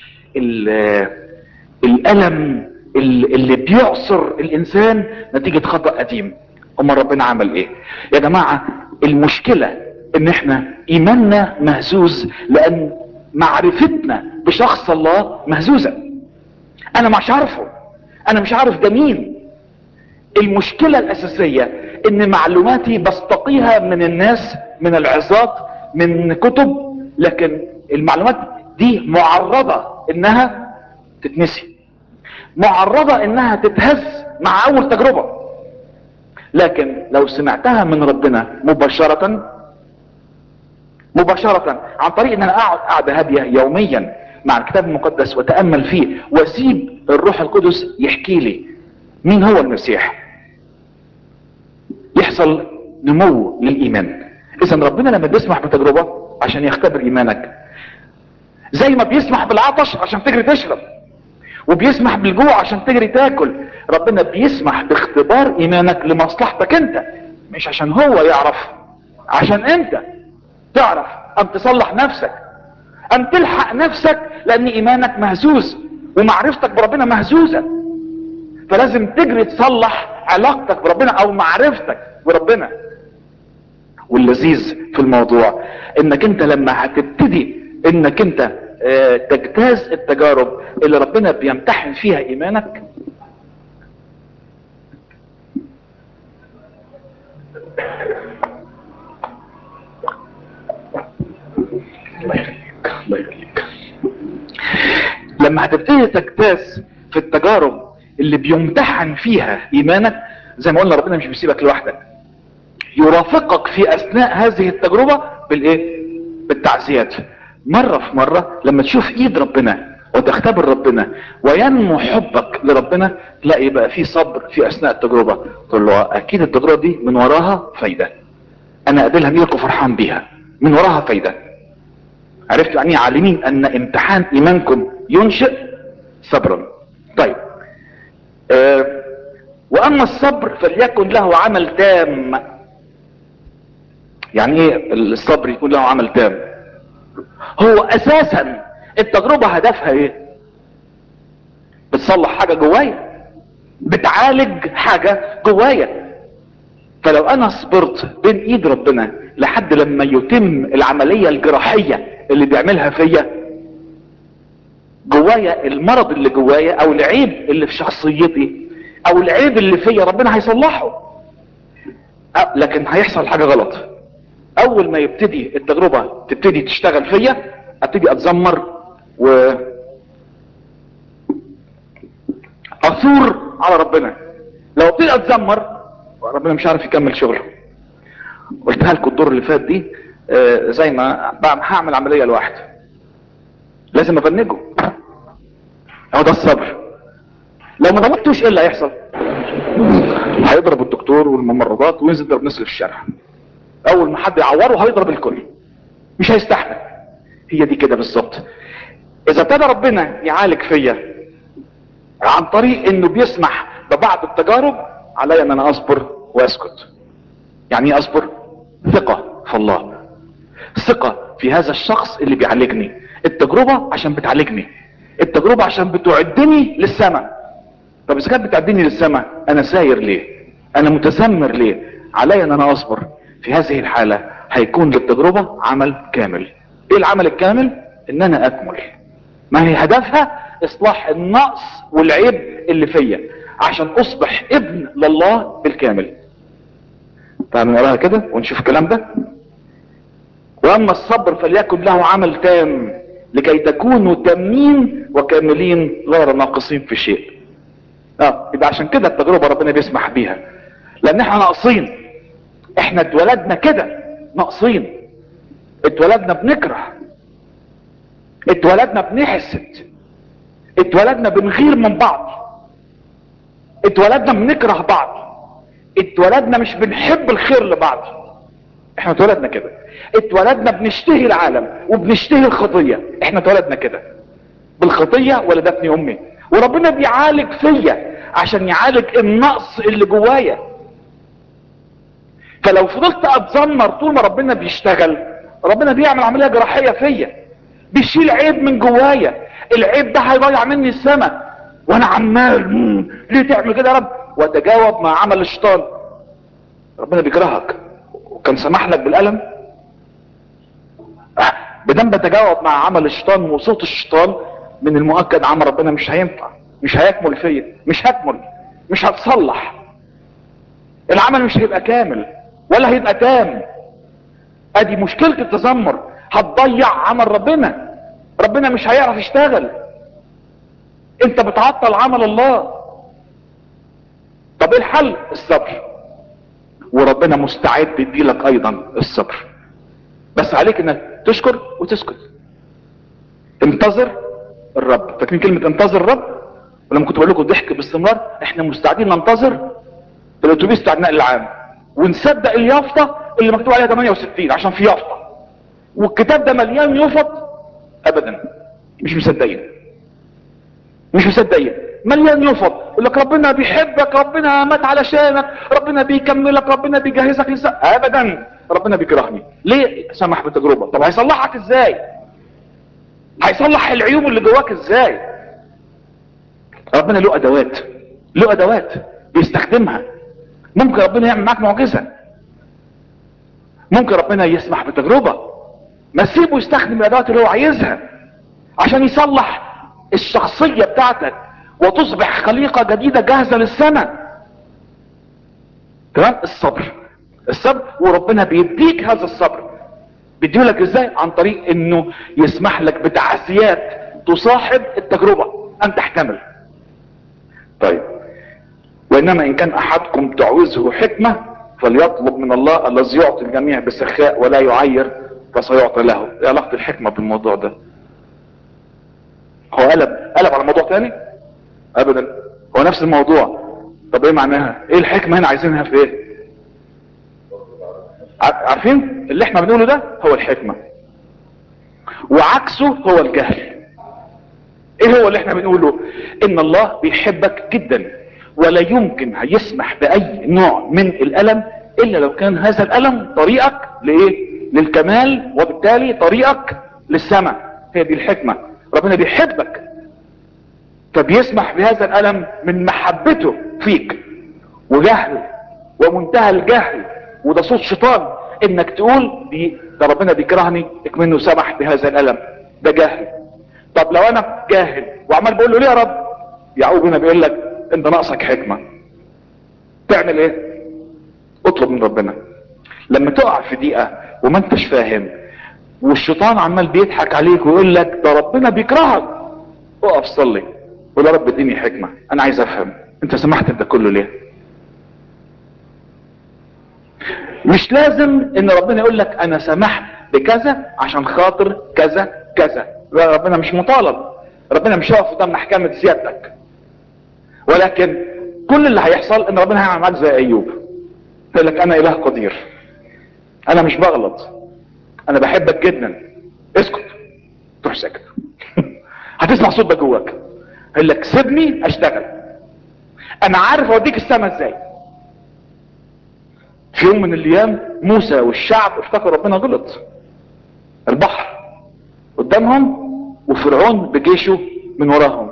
الالم اللي بيعصر الانسان نتيجة خطأ قديم اما ربنا عمل ايه يا جماعة المشكلة ان احنا ايماننا مهزوز لان معرفتنا بشخص الله مهزوزة انا مش عارفه انا مش عارف ده مين المشكلة الاساسية ان معلوماتي بستقيها من الناس من العظات من كتب لكن المعلومات دي معرضة انها تتنسي معرضة انها تتهز مع اول تجربة لكن لو سمعتها من ربنا مباشرة مباشرة عن طريق ان انا اقعد قعدة هادية يوميا مع الكتاب المقدس واتأمل فيه واسيب الروح القدس يحكي لي مين هو المسيح يحصل نمو للايمان اذا ربنا لما بيسمح بتجربة عشان يختبر ايمانك زي ما بيسمح بالعطش عشان تجري تشرب وبيسمح بالجوع عشان تجري تاكل ربنا بيسمح باختبار ايمانك لمصلحتك انت مش عشان هو يعرف عشان انت تعرف ام تصلح نفسك ام تلحق نفسك لان ايمانك مهزوز ومعرفتك بربنا مهزوزة فلازم تجري تصلح علاقتك بربنا او معرفتك بربنا واللذيذ في الموضوع انك انت لما هتبتدي انك انت اه تجتاز التجارب اللي ربنا بيمتحن فيها ايمانك الله يخليك الله يخليك لما هتبتدي تجتاز في التجارب اللي بيمتحن فيها ايمانك زي ما قلنا ربنا مش بيسيبك لوحدك يرافقك في اثناء هذه التجربة بالايه بالتعزيات مرة في مرة لما تشوف ايد ربنا وتختبر ربنا وينمو حبك لربنا تلاقي بقى في صبر في اثناء التجربه تقول له اكيد التجربه دي من وراها فايده انا قابلها ميلك وفرحان بيها من وراها فايده عرفت يعني إيه عالمين ان امتحان ايمانكم ينشئ صبرا طيب آه واما الصبر فليكن له عمل تام يعني ايه الصبر يكون له عمل تام هو اساسا التجربة هدفها ايه بتصلح حاجة جوايا بتعالج حاجة جوايا فلو انا صبرت بين ايد ربنا لحد لما يتم العملية الجراحية اللي بيعملها فيا جوايا المرض اللي جوايا او العيب اللي في شخصيتي او العيب اللي فيا ربنا هيصلحه لكن هيحصل حاجة غلط اول ما يبتدي التجربة تبتدي تشتغل فيا ابتدي اتذمر و اثور على ربنا لو ابتدي اتذمر ربنا مش عارف يكمل شغله قلتها لكم الدور اللي فات دي آه زي ما هعمل عمليه لوحدي لازم افنجه اهو ده الصبر لو ما ضبطتوش ايه اللي هيحصل هيضرب الدكتور والممرضات وينزل يضرب الناس اللي في الشارع اول ما حد يعوره هيضرب الكل مش هيستحمل هي دي كده بالظبط اذا ابتدى ربنا يعالج فيا عن طريق انه بيسمح ببعض التجارب علي ان انا اصبر واسكت يعني ايه اصبر ثقة في الله ثقة في هذا الشخص اللي بيعالجني التجربة عشان بتعالجني التجربة عشان بتعدني للسماء طب اذا كانت بتعدني للسماء انا ساير ليه انا متذمر ليه علي ان انا اصبر في هذه الحالة هيكون للتجربة عمل كامل ايه العمل الكامل ان انا اكمل ما هي هدفها اصلاح النقص والعيب اللي فيا عشان اصبح ابن لله بالكامل تعالوا نقراها كده ونشوف الكلام ده واما الصبر فليكن له عمل تام لكي تكونوا تامين وكاملين غير ناقصين في شيء اه يبقى عشان كده التجربه ربنا بيسمح بيها لان احنا ناقصين احنا اتولدنا كده ناقصين اتولدنا بنكره اتولدنا بنحسد اتولدنا بنغير من بعض اتولدنا بنكره بعض اتولدنا مش بنحب الخير لبعض احنا اتولدنا كده اتولدنا بنشتهي العالم وبنشتهي الخطية احنا اتولدنا كده بالخطية ولدتني امي وربنا بيعالج فيا عشان يعالج النقص اللي جوايا فلو فضلت اتذمر طول ما ربنا بيشتغل ربنا بيعمل عملية جراحية فيا بيشيل عيب من جوايا العيب ده هيضيع مني السماء وانا عمال مم. ليه تعمل كده يا رب واتجاوب مع عمل الشيطان ربنا بيكرهك وكان سمح لك بالالم آه. بدم بتجاوب مع عمل الشيطان وصوت الشيطان من المؤكد عمل ربنا مش هينفع مش هيكمل فيا مش هكمل مش هتصلح العمل مش هيبقى كامل ولا هيبقى تام ادي مشكلة التذمر هتضيع عمل ربنا ربنا مش هيعرف يشتغل انت بتعطل عمل الله طب ايه الحل الصبر وربنا مستعد يديلك ايضا الصبر بس عليك انك تشكر وتسكت انتظر الرب فاكرين كلمة انتظر الرب ولما كنت بقول لكم ضحك باستمرار احنا مستعدين ننتظر في الاتوبيس بتاع النقل العام ونصدق اليافطة اللي مكتوب عليها 68 عشان في يافطة والكتاب ده مليان يفط ابدا مش مصدقين مش مصدقين مليان يفط يقول لك ربنا بيحبك ربنا مات علشانك ربنا بيكملك ربنا بيجهزك لسه ابدا ربنا بيكرهني ليه سمح بالتجربه طب هيصلحك ازاي هيصلح العيوب اللي جواك ازاي ربنا له ادوات له ادوات بيستخدمها ممكن ربنا يعمل معاك معجزه ممكن ربنا يسمح بتجربه ما تسيبه يستخدم الادوات اللي هو عايزها عشان يصلح الشخصيه بتاعتك وتصبح خليقه جديده جاهزه للسماء تمام الصبر الصبر وربنا بيديك هذا الصبر بيديهولك ازاي عن طريق انه يسمح لك بتعزيات تصاحب التجربه ان تحتمل طيب وانما ان كان احدكم تعوزه حكمه فليطلب من الله الذي يعطي الجميع بسخاء ولا يعير فسيعطى له ايه علاقه الحكمه بالموضوع ده هو قلب قلب على موضوع تاني ابدا هو نفس الموضوع طب ايه معناها ايه الحكمة هنا عايزينها في ايه ع- عارفين اللي احنا بنقوله ده هو الحكمة وعكسه هو الجهل ايه هو اللي احنا بنقوله ان الله بيحبك جدا ولا يمكن يسمح باي نوع من الالم الا لو كان هذا الالم طريقك لايه للكمال وبالتالي طريقك للسماء هي دي الحكمة ربنا بيحبك فبيسمح بهذا الالم من محبته فيك وجهل ومنتهى الجهل وده صوت شيطان انك تقول دي ده ربنا بيكرهني اكمنه سمح بهذا الالم ده جهل طب لو انا جاهل وعمال بقول له ليه يا رب يعقوب هنا بيقول لك انت ناقصك حكمه تعمل ايه اطلب من ربنا لما تقع في دقيقه وما انتش فاهم والشيطان عمال بيضحك عليك ويقول لك ده ربنا بيكرهك اقف صلي قول يا رب اديني حكمه انا عايز افهم انت سمحت بده كله ليه مش لازم ان ربنا يقول لك انا سمحت بكذا عشان خاطر كذا كذا لا ربنا مش مطالب ربنا مش واقف قدام محكمة سيادتك ولكن كل اللي هيحصل ان ربنا هيعمل معاك زي ايوب يقول لك انا اله قدير انا مش بغلط انا بحبك جدا اسكت تروح ساكت هتسمع صوت ده جواك يقول لك سيبني اشتغل انا عارف اوديك السما ازاي في يوم من الايام موسى والشعب افتكروا ربنا غلط البحر قدامهم وفرعون بجيشه من وراهم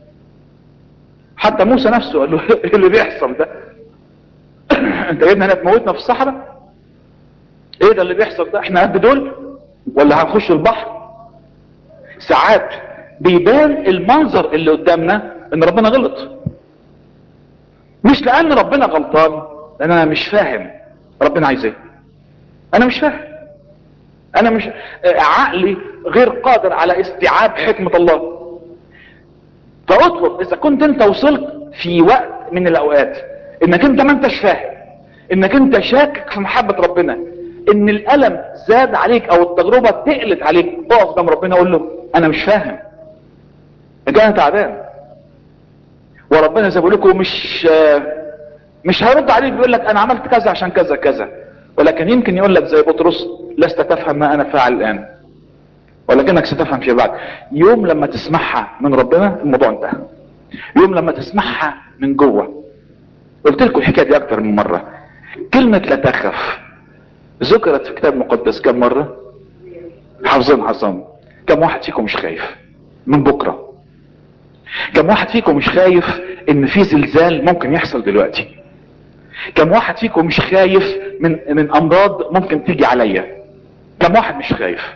حتى موسى نفسه قال له ايه اللي بيحصل ده انت جايبنا هنا تموتنا في الصحراء ايه ده اللي بيحصل ده احنا قد دول ولا هنخش البحر ساعات بيبان المنظر اللي قدامنا ان ربنا غلط مش لان ربنا غلطان لان انا مش فاهم ربنا عايز ايه انا مش فاهم انا مش عقلي غير قادر على استيعاب حكمة الله فاطلب اذا كنت انت وصلت في وقت من الاوقات انك انت ما انتش فاهم انك انت شاكك في محبة ربنا ان الالم زاد عليك او التجربة تقلت عليك اقف قدام ربنا قول له انا مش فاهم انا تعبان وربنا زي ما بقول لكم مش مش هيرد عليك بيقول لك انا عملت كذا عشان كذا كذا ولكن يمكن يقول لك زي بطرس لست تفهم ما انا فاعل الان ولكنك ستفهم فيما بعد يوم لما تسمعها من ربنا الموضوع انتهى يوم لما تسمعها من جوه قلت لكم الحكايه دي اكتر من مره كلمه لا تخف ذكرت في كتاب مقدس كم مره حافظين حافظين كم واحد فيكم مش خايف من بكره كم واحد فيكم مش خايف ان في زلزال ممكن يحصل دلوقتي كم واحد فيكم مش خايف من من امراض ممكن تيجي عليا كم واحد مش خايف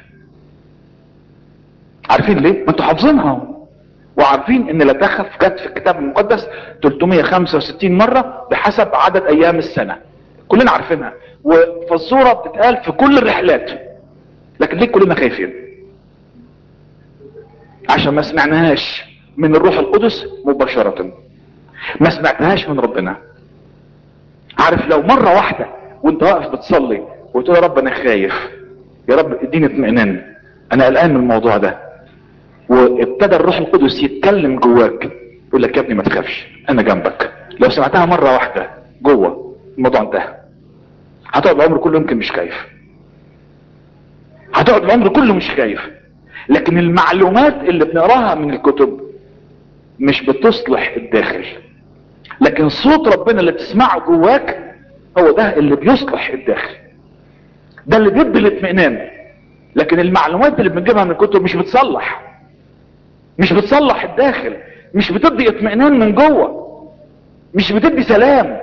عارفين ليه ما انتوا حافظينها وعارفين ان لا تخف جت في الكتاب المقدس 365 مرة بحسب عدد ايام السنة كلنا عارفينها وفالصورة بتتقال في كل الرحلات لكن ليه كلنا خايفين عشان ما سمعناهاش من الروح القدس مباشرة ما سمعتهاش من ربنا عارف لو مرة واحدة وانت واقف بتصلي وتقول يا رب انا خايف يا رب اديني اطمئنان انا قلقان من الموضوع ده وابتدى الروح القدس يتكلم جواك يقول لك يا ابني ما تخافش انا جنبك لو سمعتها مرة واحدة جوه الموضوع انتهى هتقعد العمر كله يمكن مش خايف هتقعد العمر كله مش خايف لكن المعلومات اللي بنقراها من الكتب مش بتصلح الداخل لكن صوت ربنا اللي بتسمعه جواك هو ده اللي بيصلح الداخل ده اللي بيدي الاطمئنان لكن المعلومات اللي بنجيبها من الكتب مش بتصلح مش بتصلح الداخل مش بتدي اطمئنان من جوه مش بتدي سلام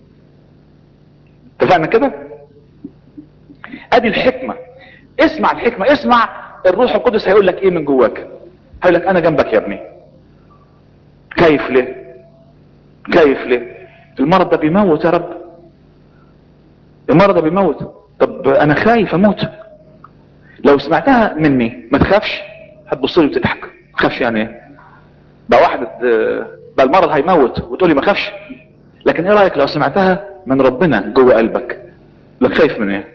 اتفقنا كده ادي الحكمة اسمع الحكمة اسمع الروح القدس هيقول لك ايه من جواك هيقول لك انا جنبك يا ابني كيف ليه كيف ليه المرض ده بيموت يا رب المرض ده بيموت طب انا خايف اموت لو سمعتها مني ما تخافش هتبص لي وتضحك ما تخافش يعني ايه بقى واحد بقى المرض هيموت وتقولي ما خافش لكن ايه رايك لو سمعتها من ربنا جوه قلبك لك خايف من ايه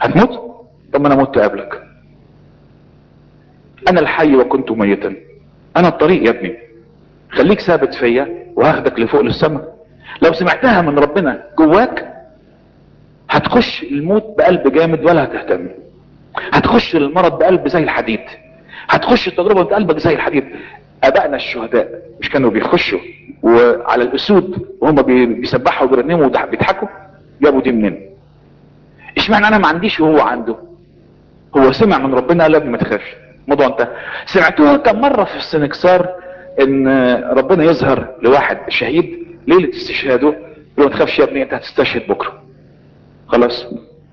هتموت طب ما انا مت قبلك انا الحي وكنت ميتا انا الطريق يا ابني خليك ثابت فيا وهاخدك لفوق للسماء لو سمعتها من ربنا جواك هتخش الموت بقلب جامد ولا هتهتم هتخش المرض بقلب زي الحديد هتخش التجربة بقلبك زي الحديد ابائنا الشهداء مش كانوا بيخشوا وعلى الاسود وهم بي- بيسبحوا وبيرنموا وبيضحكوا جابوا دي منين اشمعنى انا ما عنديش وهو عنده هو سمع من ربنا قال له يا ابني ما تخافش الموضوع انتهى سمعتوها كم مره في السنكسار ان ربنا يظهر لواحد شهيد ليله استشهاده يقول له ما تخافش يا ابني انت هتستشهد بكره خلاص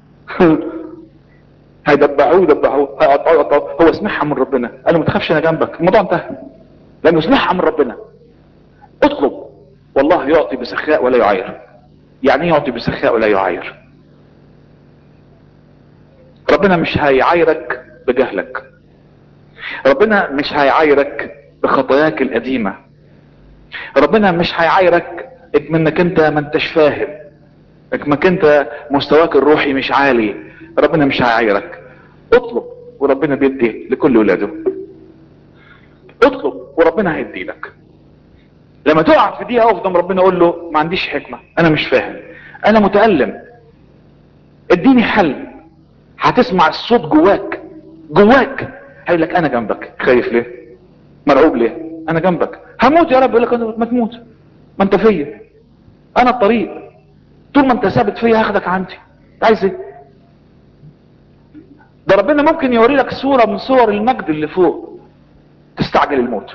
هيدبعوه يدبعوه هيقطعوه يقطعوه هو سمعها من ربنا قال له ما تخافش انا جنبك الموضوع انتهى لانه سمعها من ربنا اطلب والله يعطي بسخاء ولا يعاير يعني ايه يعطي بسخاء ولا يعاير ربنا مش هيعايرك بجهلك ربنا مش هيعايرك بخطاياك القديمة ربنا مش هيعايرك منك انت ما انتش فاهم انك انت مستواك الروحي مش عالي ربنا مش هيعايرك اطلب وربنا بيدي لكل ولاده اطلب وربنا هيدي لك لما تقع في دقيقة قدام ربنا قول له ما عنديش حكمة انا مش فاهم انا متألم اديني حل هتسمع الصوت جواك جواك هيقول لك انا جنبك خايف ليه مرعوب ليه انا جنبك هموت يا رب يقول لك ما تموت ما انت فيا انا الطريق طول ما انت ثابت فيا هاخدك عندي عايز ايه ده ربنا ممكن يوري لك صورة من صور المجد اللي فوق تستعجل الموت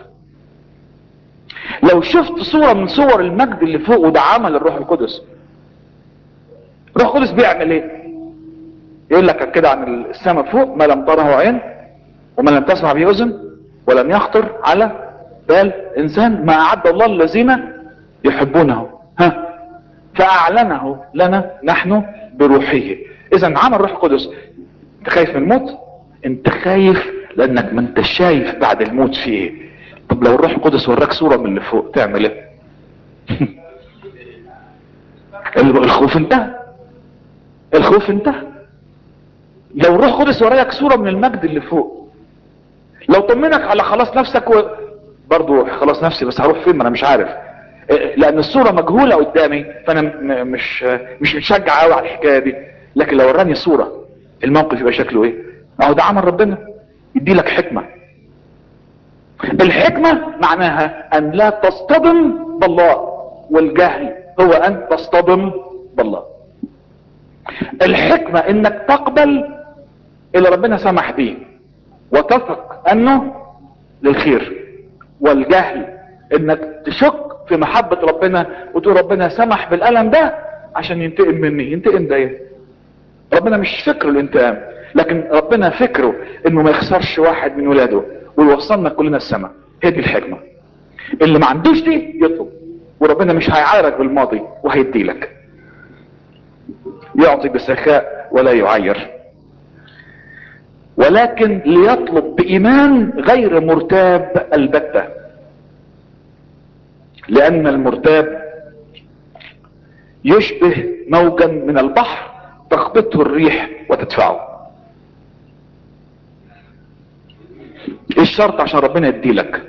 لو شفت صورة من صور المجد اللي فوق وده عمل الروح القدس الروح القدس بيعمل ايه يقول لك كده عن السماء فوق ما لم تره عين وما لم تسمع به اذن ولم يخطر على بال انسان ما اعد الله الذين يحبونه ها فاعلنه لنا نحن بروحه اذا عمل الروح القدس انت خايف من الموت انت خايف لانك ما انت شايف بعد الموت في ايه طب لو الروح القدس وراك صورة من اللي فوق تعمل ايه الخوف انتهى الخوف انتهى لو الروح القدس وراك صورة من المجد اللي فوق لو طمنك على خلاص نفسك و... برضو خلاص نفسي بس هروح فين ما انا مش عارف لان الصورة مجهولة قدامي فانا م- مش مش متشجع قوي على الحكاية دي لكن لو وراني صورة الموقف يبقى شكله ايه اهو ده عمل ربنا يدي لك حكمة الحكمة معناها ان لا تصطدم بالله والجهل هو ان تصطدم بالله الحكمة انك تقبل اللي ربنا سمح به وتثق انه للخير والجهل انك تشك في محبة ربنا وتقول ربنا سمح بالألم ده عشان ينتقم مني ينتقم ده ايه ربنا مش فكره الانتقام لكن ربنا فكره انه ما يخسرش واحد من ولاده ويوصلنا كلنا السماء هي دي الحكمة اللي ما عندوش دي يطلب وربنا مش هيعايرك بالماضي وهيدي لك يعطي بسخاء ولا يعير ولكن ليطلب بإيمان غير مرتاب البتة لأن المرتاب يشبه موجا من البحر تخبطه الريح وتدفعه ايه الشرط عشان ربنا يديلك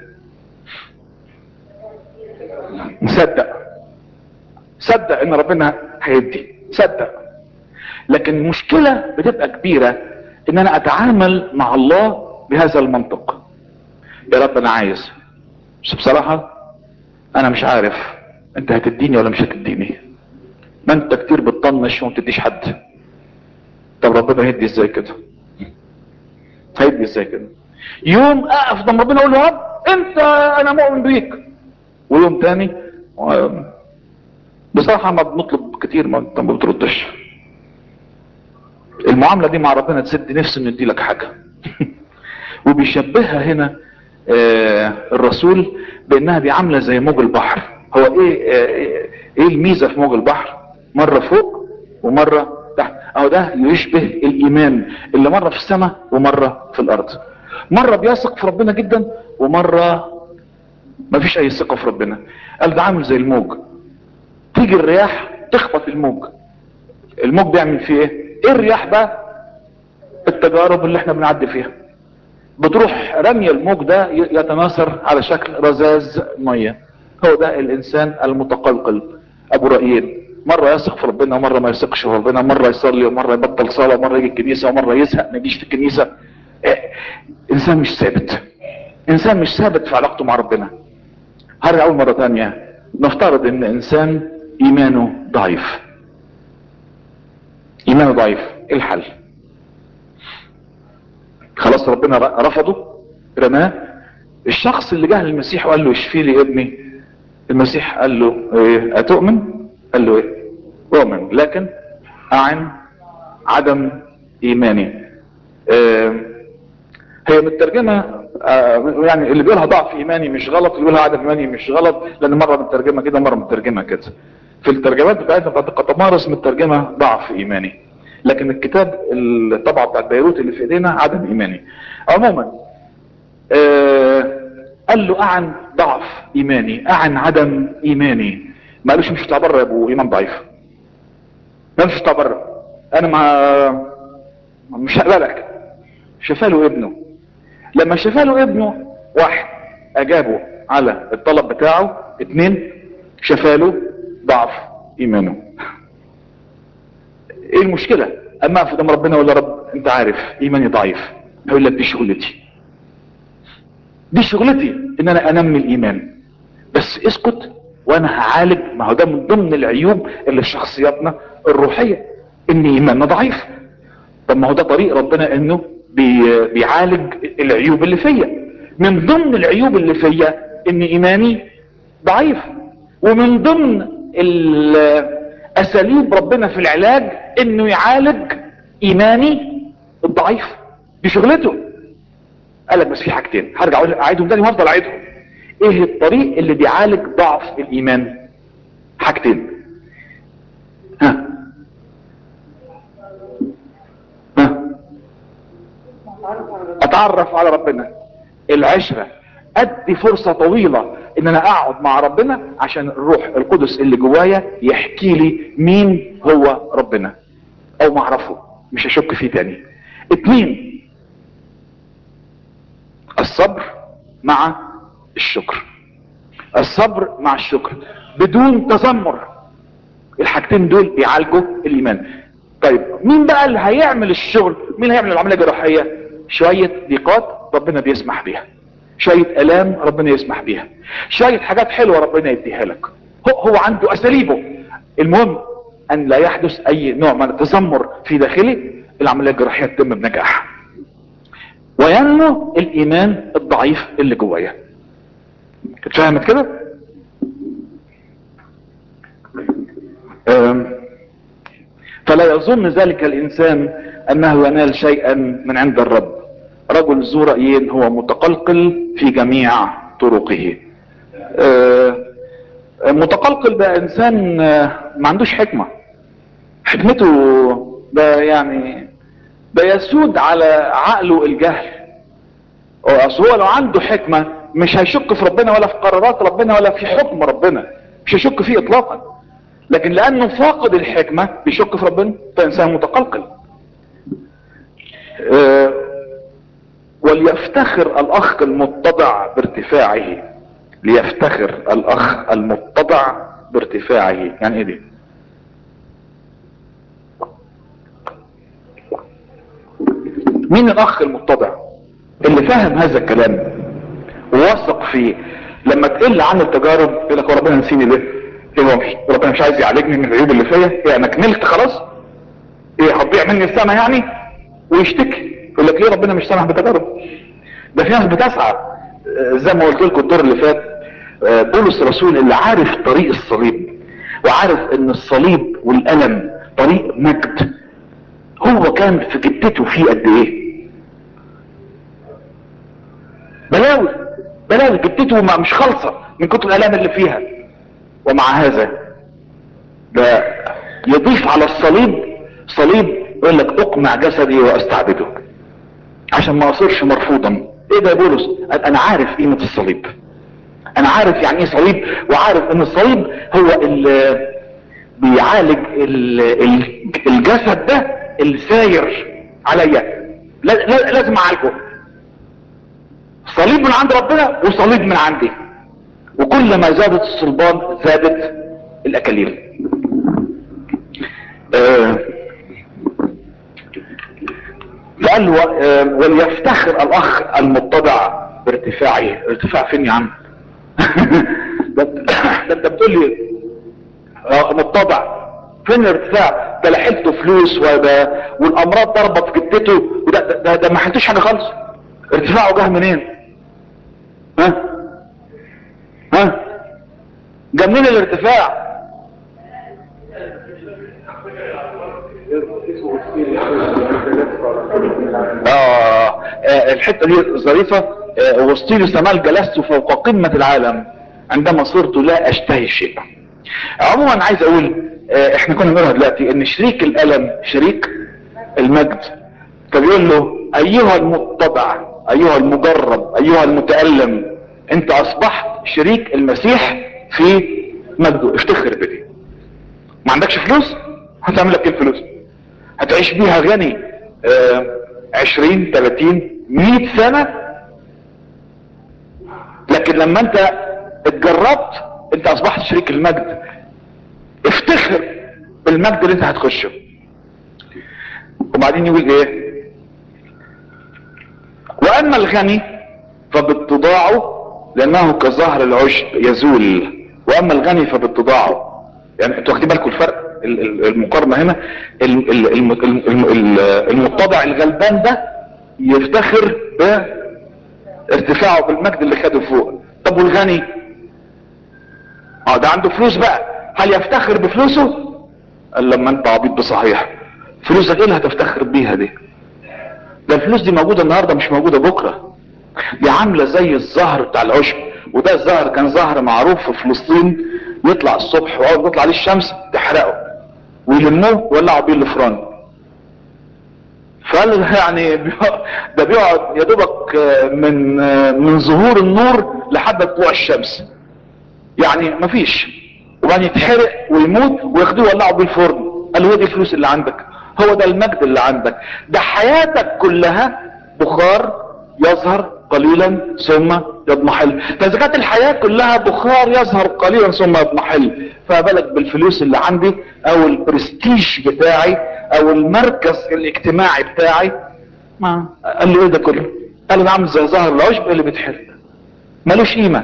مصدق صدق ان ربنا هيدي صدق لكن المشكلة بتبقى كبيرة ان انا اتعامل مع الله بهذا المنطق يا رب انا عايز بس بصراحة انا مش عارف انت هتديني ولا مش هتديني ما انت كتير بتطنش وما بتديش حد طب ربنا هيدي ازاي كده هيدي ازاي كده يوم اقف قدام ربنا اقول له يا رب انت انا مؤمن بيك ويوم تاني بصراحة ما بنطلب كتير ما انت ما بتردش المعاملة دي مع ربنا تسد نفسه انه يديلك حاجة وبيشبهها هنا آه الرسول بانها دي عاملة زي موج البحر هو ايه آه ايه الميزة في موج البحر مرة فوق ومرة تحت اهو ده يشبه الايمان اللي مرة في السماء ومرة في الارض مرة بيثق في ربنا جدا ومرة ما فيش اي ثقة في ربنا قال ده عامل زي الموج تيجي الرياح تخبط الموج الموج بيعمل فيه ايه ايه الرياح بقى التجارب اللي احنا بنعدي فيها بتروح رمي الموج ده ي- يتناثر على شكل رذاذ ميه هو ده الانسان المتقلقل ابو رأيين مرة يثق في ربنا ومرة ما يثقش في ربنا مرة يصلي ومرة يبطل صلاة ومرة يجي الكنيسة ومرة يزهق ما يجيش في الكنيسة إيه، انسان مش ثابت انسان مش ثابت في علاقته مع ربنا هرجع اقول مرة تانية نفترض ان انسان ايمانه ضعيف ايمانه ضعيف ايه الحل خلاص ربنا ر- رفضه رماه الشخص اللي جه للمسيح وقال له اشفي لي ابني المسيح قال له ايه اتؤمن قال له ايه اؤمن لكن اعن عدم ايماني آه، هي مترجمة آه، يعني اللي بيقولها ضعف ايماني مش غلط اللي بيقولها عدم ايماني مش غلط لان مرة مترجمة كده مرة مترجمة كده في الترجمات بتاعتنا بتاعت قطمارس مترجمة ضعف ايماني لكن الكتاب الطبعة بتاعت بيروت اللي في ايدينا عدم ايماني عموما آه قال له اعن ضعف ايماني اعن عدم ايماني ما قالوش مش هتطلع بره يا ابو ايمان ضعيف ما مش هتطلع بره انا ما مش هقبلك شفاله ابنه لما شفاله ابنه واحد اجابه على الطلب بتاعه اتنين شفاله ضعف ايمانه ايه المشكلة اما في دم ربنا ولا رب انت عارف ايماني ضعيف يقول لك دي شغلتي دي شغلتي ان انا انمي الايمان بس اسكت وانا هعالج ما هو ده من ضمن العيوب اللي في شخصياتنا الروحية ان ايماننا ضعيف طب ما هو ده طريق ربنا انه بي بيعالج العيوب اللي فيا من ضمن العيوب اللي فيا ان ايماني ضعيف ومن ضمن ال- اساليب ربنا في العلاج انه يعالج ايماني الضعيف دي شغلته قال لك بس في حاجتين هرجع اقول اعيدهم تاني وافضل اعيدهم ايه الطريق اللي بيعالج ضعف الايمان حاجتين ها ها اتعرف على ربنا العشرة ادي فرصة طويلة ان انا اقعد مع ربنا عشان الروح القدس اللي جوايا يحكي لي مين هو ربنا او معرفه مش هشك فيه تاني اتنين الصبر مع الشكر الصبر مع الشكر بدون تذمر الحاجتين دول بيعالجوا الايمان طيب مين بقى اللي هيعمل الشغل مين اللي هيعمل العمليه الجراحيه شويه ضيقات ربنا بيسمح بيها شويه الام ربنا يسمح بيها شويه حاجات حلوه ربنا يديها لك هو, هو عنده اساليبه المهم ان لا يحدث اي نوع من التذمر في داخلي العمليه الجراحيه تتم بنجاح وينمو الايمان الضعيف اللي جوايا اتفهمت كده أم، فلا يظن ذلك الانسان انه ينال شيئا من عند الرب رجل ذو رايين هو متقلقل في جميع طرقه أه، متقلقل ده انسان آه، ما عندوش حكمه حكمته ده يعني ده يسود على عقله الجهل اصل هو لو عنده حكمة مش هيشك في ربنا ولا في قرارات ربنا ولا في حكم ربنا مش هيشك فيه اطلاقا لكن لانه فاقد الحكمة بيشك في ربنا فانسان متقلقل آه، وليفتخر الاخ المتضع بارتفاعه ليفتخر الاخ المتضع بارتفاعه يعني ايه دي مين الاخ المتضع اللي فاهم هذا الكلام وواثق فيه لما تقل عن التجارب يقول لك هو ربنا نسيني ليه؟ ايه هو مش ربنا مش عايز يعالجني من العيوب اللي فيا؟ ايه انا كملت خلاص؟ ايه هتضيع مني السما يعني؟ ويشتكي يقول لك ليه ربنا مش سامح بتجارب؟ ده في ناس بتسعى آه، زي ما قلت لكم الدور اللي فات آه، بولس الرسول اللي عارف طريق الصليب وعارف ان الصليب والالم طريق مجد هو كان في جدته فيه قد ايه بلاوي بلاوي جدته ما مش خالصة من كتر الالام اللي فيها ومع هذا ده يضيف على الصليب صليب يقول لك اقمع جسدي واستعبده عشان ما اصيرش مرفوضا ايه ده يا بولس قال انا عارف قيمة الصليب انا عارف يعني ايه صليب وعارف ان الصليب هو اللي بيعالج ال- ال- الجسد ده اللي ساير عليا لا- لا- لازم اعالجه صليب من عند ربنا وصليب من عندي وكل ما زادت الصلبان زادت الاكاليل آه قال و- آه، وليفتخر الاخ المتضع بارتفاعه ارتفاع فين يا عم ده ده انت بتقول لي آه، متضع فين الارتفاع ده لا حيلته فلوس وده والامراض ضربت في جدته وده ده, ده, ده ما حلتوش حاجه خالص ارتفاعه جه منين ها ها جه منين الارتفاع آه آه، الحته دي ظريفه آه، وسطي سمال جلست فوق قمه العالم عندما صرت لا اشتهي شيء عموما عايز اقول آه، احنا كنا بنقولها دلوقتي ان شريك الالم شريك المجد فبيقول له ايها المتضع ايها المجرب ايها المتالم انت اصبحت شريك المسيح في مجده افتخر بدي ما عندكش فلوس هتعمل لك ايه الفلوس هتعيش بيها غني آه، عشرين تلاتين مئة سنة لكن لما انت اتجربت انت اصبحت شريك المجد افتخر بالمجد اللي انت هتخشه وبعدين يقول ايه واما الغني فباتضاعه لانه كظهر العشب يزول واما الغني فباتضاعه يعني انتوا واخدين بالكم الفرق ال- ال- المقارنه هنا ال- ال- الم- الم- الم- ال- المتضع الغلبان ده يفتخر بارتفاعه بالمجد اللي خده فوق طب والغني اه ده عنده فلوس بقى هل يفتخر بفلوسه قال لما انت عبيط بصحيح فلوسك ايه اللي هتفتخر بيها دي ده الفلوس دي موجوده النهارده مش موجوده بكره دي عامله زي الزهر بتاع العشب وده الزهر كان زهر معروف في فلسطين يطلع الصبح واول ما تطلع عليه الشمس تحرقه ويلموه ويولعوا بيه الفران فقال يعني بيقعد- ده بيقعد يا دوبك آه، من آه، من ظهور النور لحد طلوع الشمس يعني مفيش وبعدين يتحرق ويموت وياخدوه يولعوا بيه الفرن قال له هو دي الفلوس اللي عندك هو ده المجد اللي عندك ده حياتك كلها بخار يظهر قليلا ثم يضمحل فاذا كانت الحياه كلها بخار يظهر قليلا ثم يضمحل فما بالك بالفلوس اللي عندي او البرستيج بتاعي او المركز الاجتماعي بتاعي ما قال له ايه ده كله قال له ده عامل زي ظهر العشب اللي بيتحرق ملوش قيمه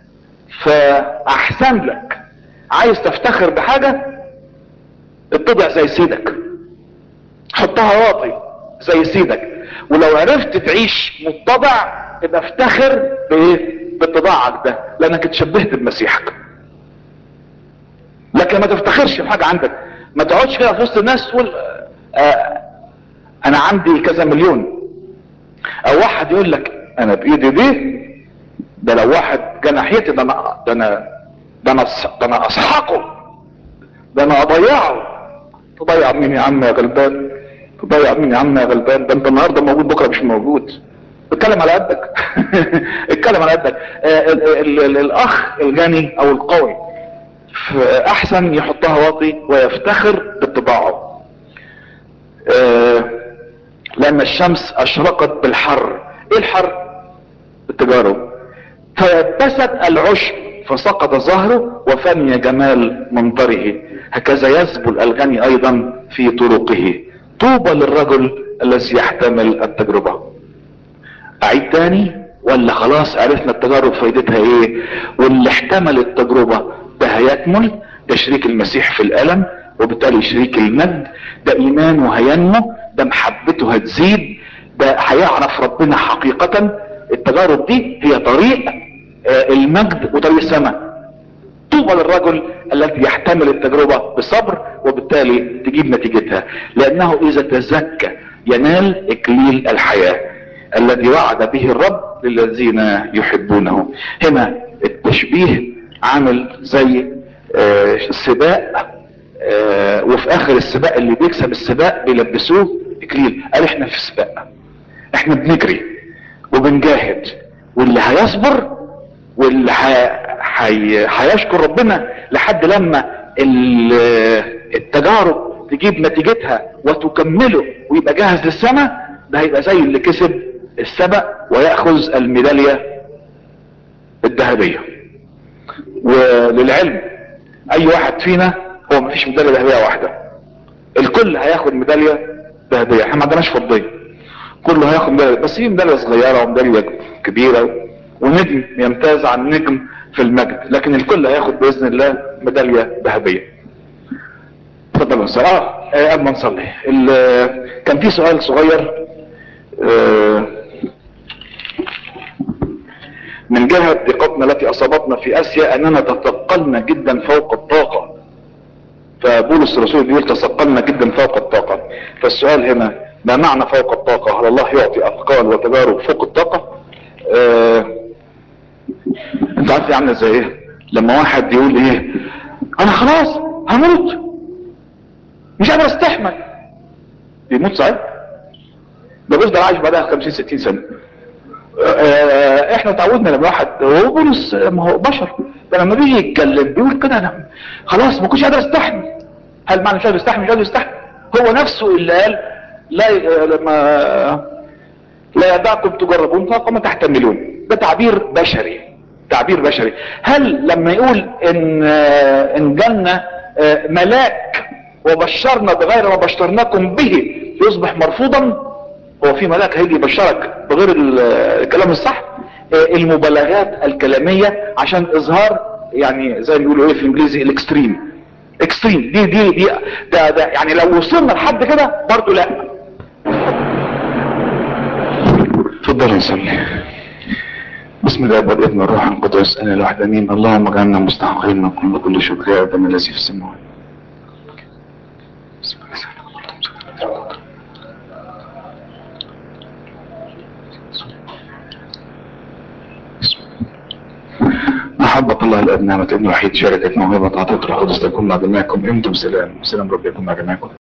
فاحسن لك عايز تفتخر بحاجه اتضع زي سيدك حطها واطي زي سيدك ولو عرفت تعيش متضع يبقى افتخر بايه باتضاعك ده لانك اتشبهت بمسيحك لكن ما تفتخرش بحاجه عندك ما تقعدش كده في وسط الناس تقول آه انا عندي كذا مليون او واحد يقول لك انا بايدي دي ده لو واحد جه ناحيتي ده انا ده انا ده انا ده انا اسحقه ده انا اضيعه تضيع مين يا عم يا غلبان تضيع مين يا عم يا غلبان ده انت النهارده موجود بكره مش موجود اتكلم على قدك اتكلم على قدك آه ال ال ال الاخ الغني او القوي احسن يحطها واطي ويفتخر باتباعه آه لان الشمس اشرقت بالحر ايه الحر التجارب فيبست العشب فسقط ظهره وفني جمال منظره هكذا يذبل الغني ايضا في طرقه طوبى للرجل الذي يحتمل التجربة اعيد تاني ولا خلاص عرفنا التجارب فايدتها ايه واللي احتمل التجربة ده هيكمل ده شريك المسيح في الالم وبالتالي شريك المجد ده ايمانه هينمو ده محبته هتزيد ده هيعرف ربنا حقيقة التجارب دي هي طريق آه المجد وطريق السماء طوبى للرجل الذي يحتمل التجربة بصبر وبالتالي تجيب نتيجتها لانه اذا تزكى ينال اكليل الحياة الذي وعد به الرب للذين يحبونه هنا التشبيه عامل زي آه السباق آه وفي اخر السباق اللي بيكسب السباق بيلبسوه اكليل قال احنا في سباق احنا بنجري وبنجاهد واللي هيصبر واللي هيشكر ربنا لحد لما التجارب تجيب نتيجتها وتكمله ويبقى جاهز للسماء ده هيبقى زي اللي كسب السبق ويأخذ الميدالية الذهبية وللعلم اي واحد فينا هو مفيش ميدالية ذهبية واحدة الكل هياخد ميدالية ذهبية احنا ما عندناش فضية كله هياخد ميدالية بس في ميدالية صغيرة وميدالية كبيرة ونجم يمتاز عن نجم في المجد لكن الكل هياخد بإذن الله ميدالية ذهبية اتفضل يا استاذ اه آه، قبل ما نصلي ال- كان في سؤال صغير آه، من جهة ضيقتنا التي اصابتنا في اسيا اننا تثقلنا جدا فوق الطاقة فبولس الرسول بيقول تثقلنا جدا فوق الطاقة فالسؤال هنا ما معنى فوق الطاقة هل الله يعطي اثقال وتجارب فوق الطاقة آه انت عارف دي عامله زي ايه لما واحد يقول ايه انا خلاص هموت مش قادر استحمل بيموت صحيح ده بيفضل عايش بعدها 50 60 سنه آه، احنا تعودنا لما واحد هو بولس ما هو بشر ده لما بيجي يتكلم بيقول كده انا خلاص ما كنتش قادر استحمل هل معنى مش قادر استحمل مش قادر استحمل هو نفسه اللي قال لا ي- آه، لما لا يدعكم تجربون فقم تحتملون ده تعبير بشري تعبير بشري هل لما يقول ان آه، ان جالنا آه، ملاك وبشرنا بغير ما بشرناكم به يصبح مرفوضا هو في ملاك هيجي يبشرك بغير ال- الكلام الصح آه، المبالغات الكلامية عشان اظهار يعني زي ما بيقولوا ايه في الانجليزي الاكستريم اكستريم دي دي دي ده, ده يعني لو وصلنا لحد كده برضه لا تفضل نصلي بسم الله والابن والروح القدس انا الواحد امين اللهم اجعلنا مستحقين من كل كل شكر يا ابن الذي في السماوات بسم الله. محبة الله الأب نعمة ابن وحيد شاركة موهبة عطية الروح القدس تكون مع جميعكم انتم سلام سلام رب يكون مع جميعكم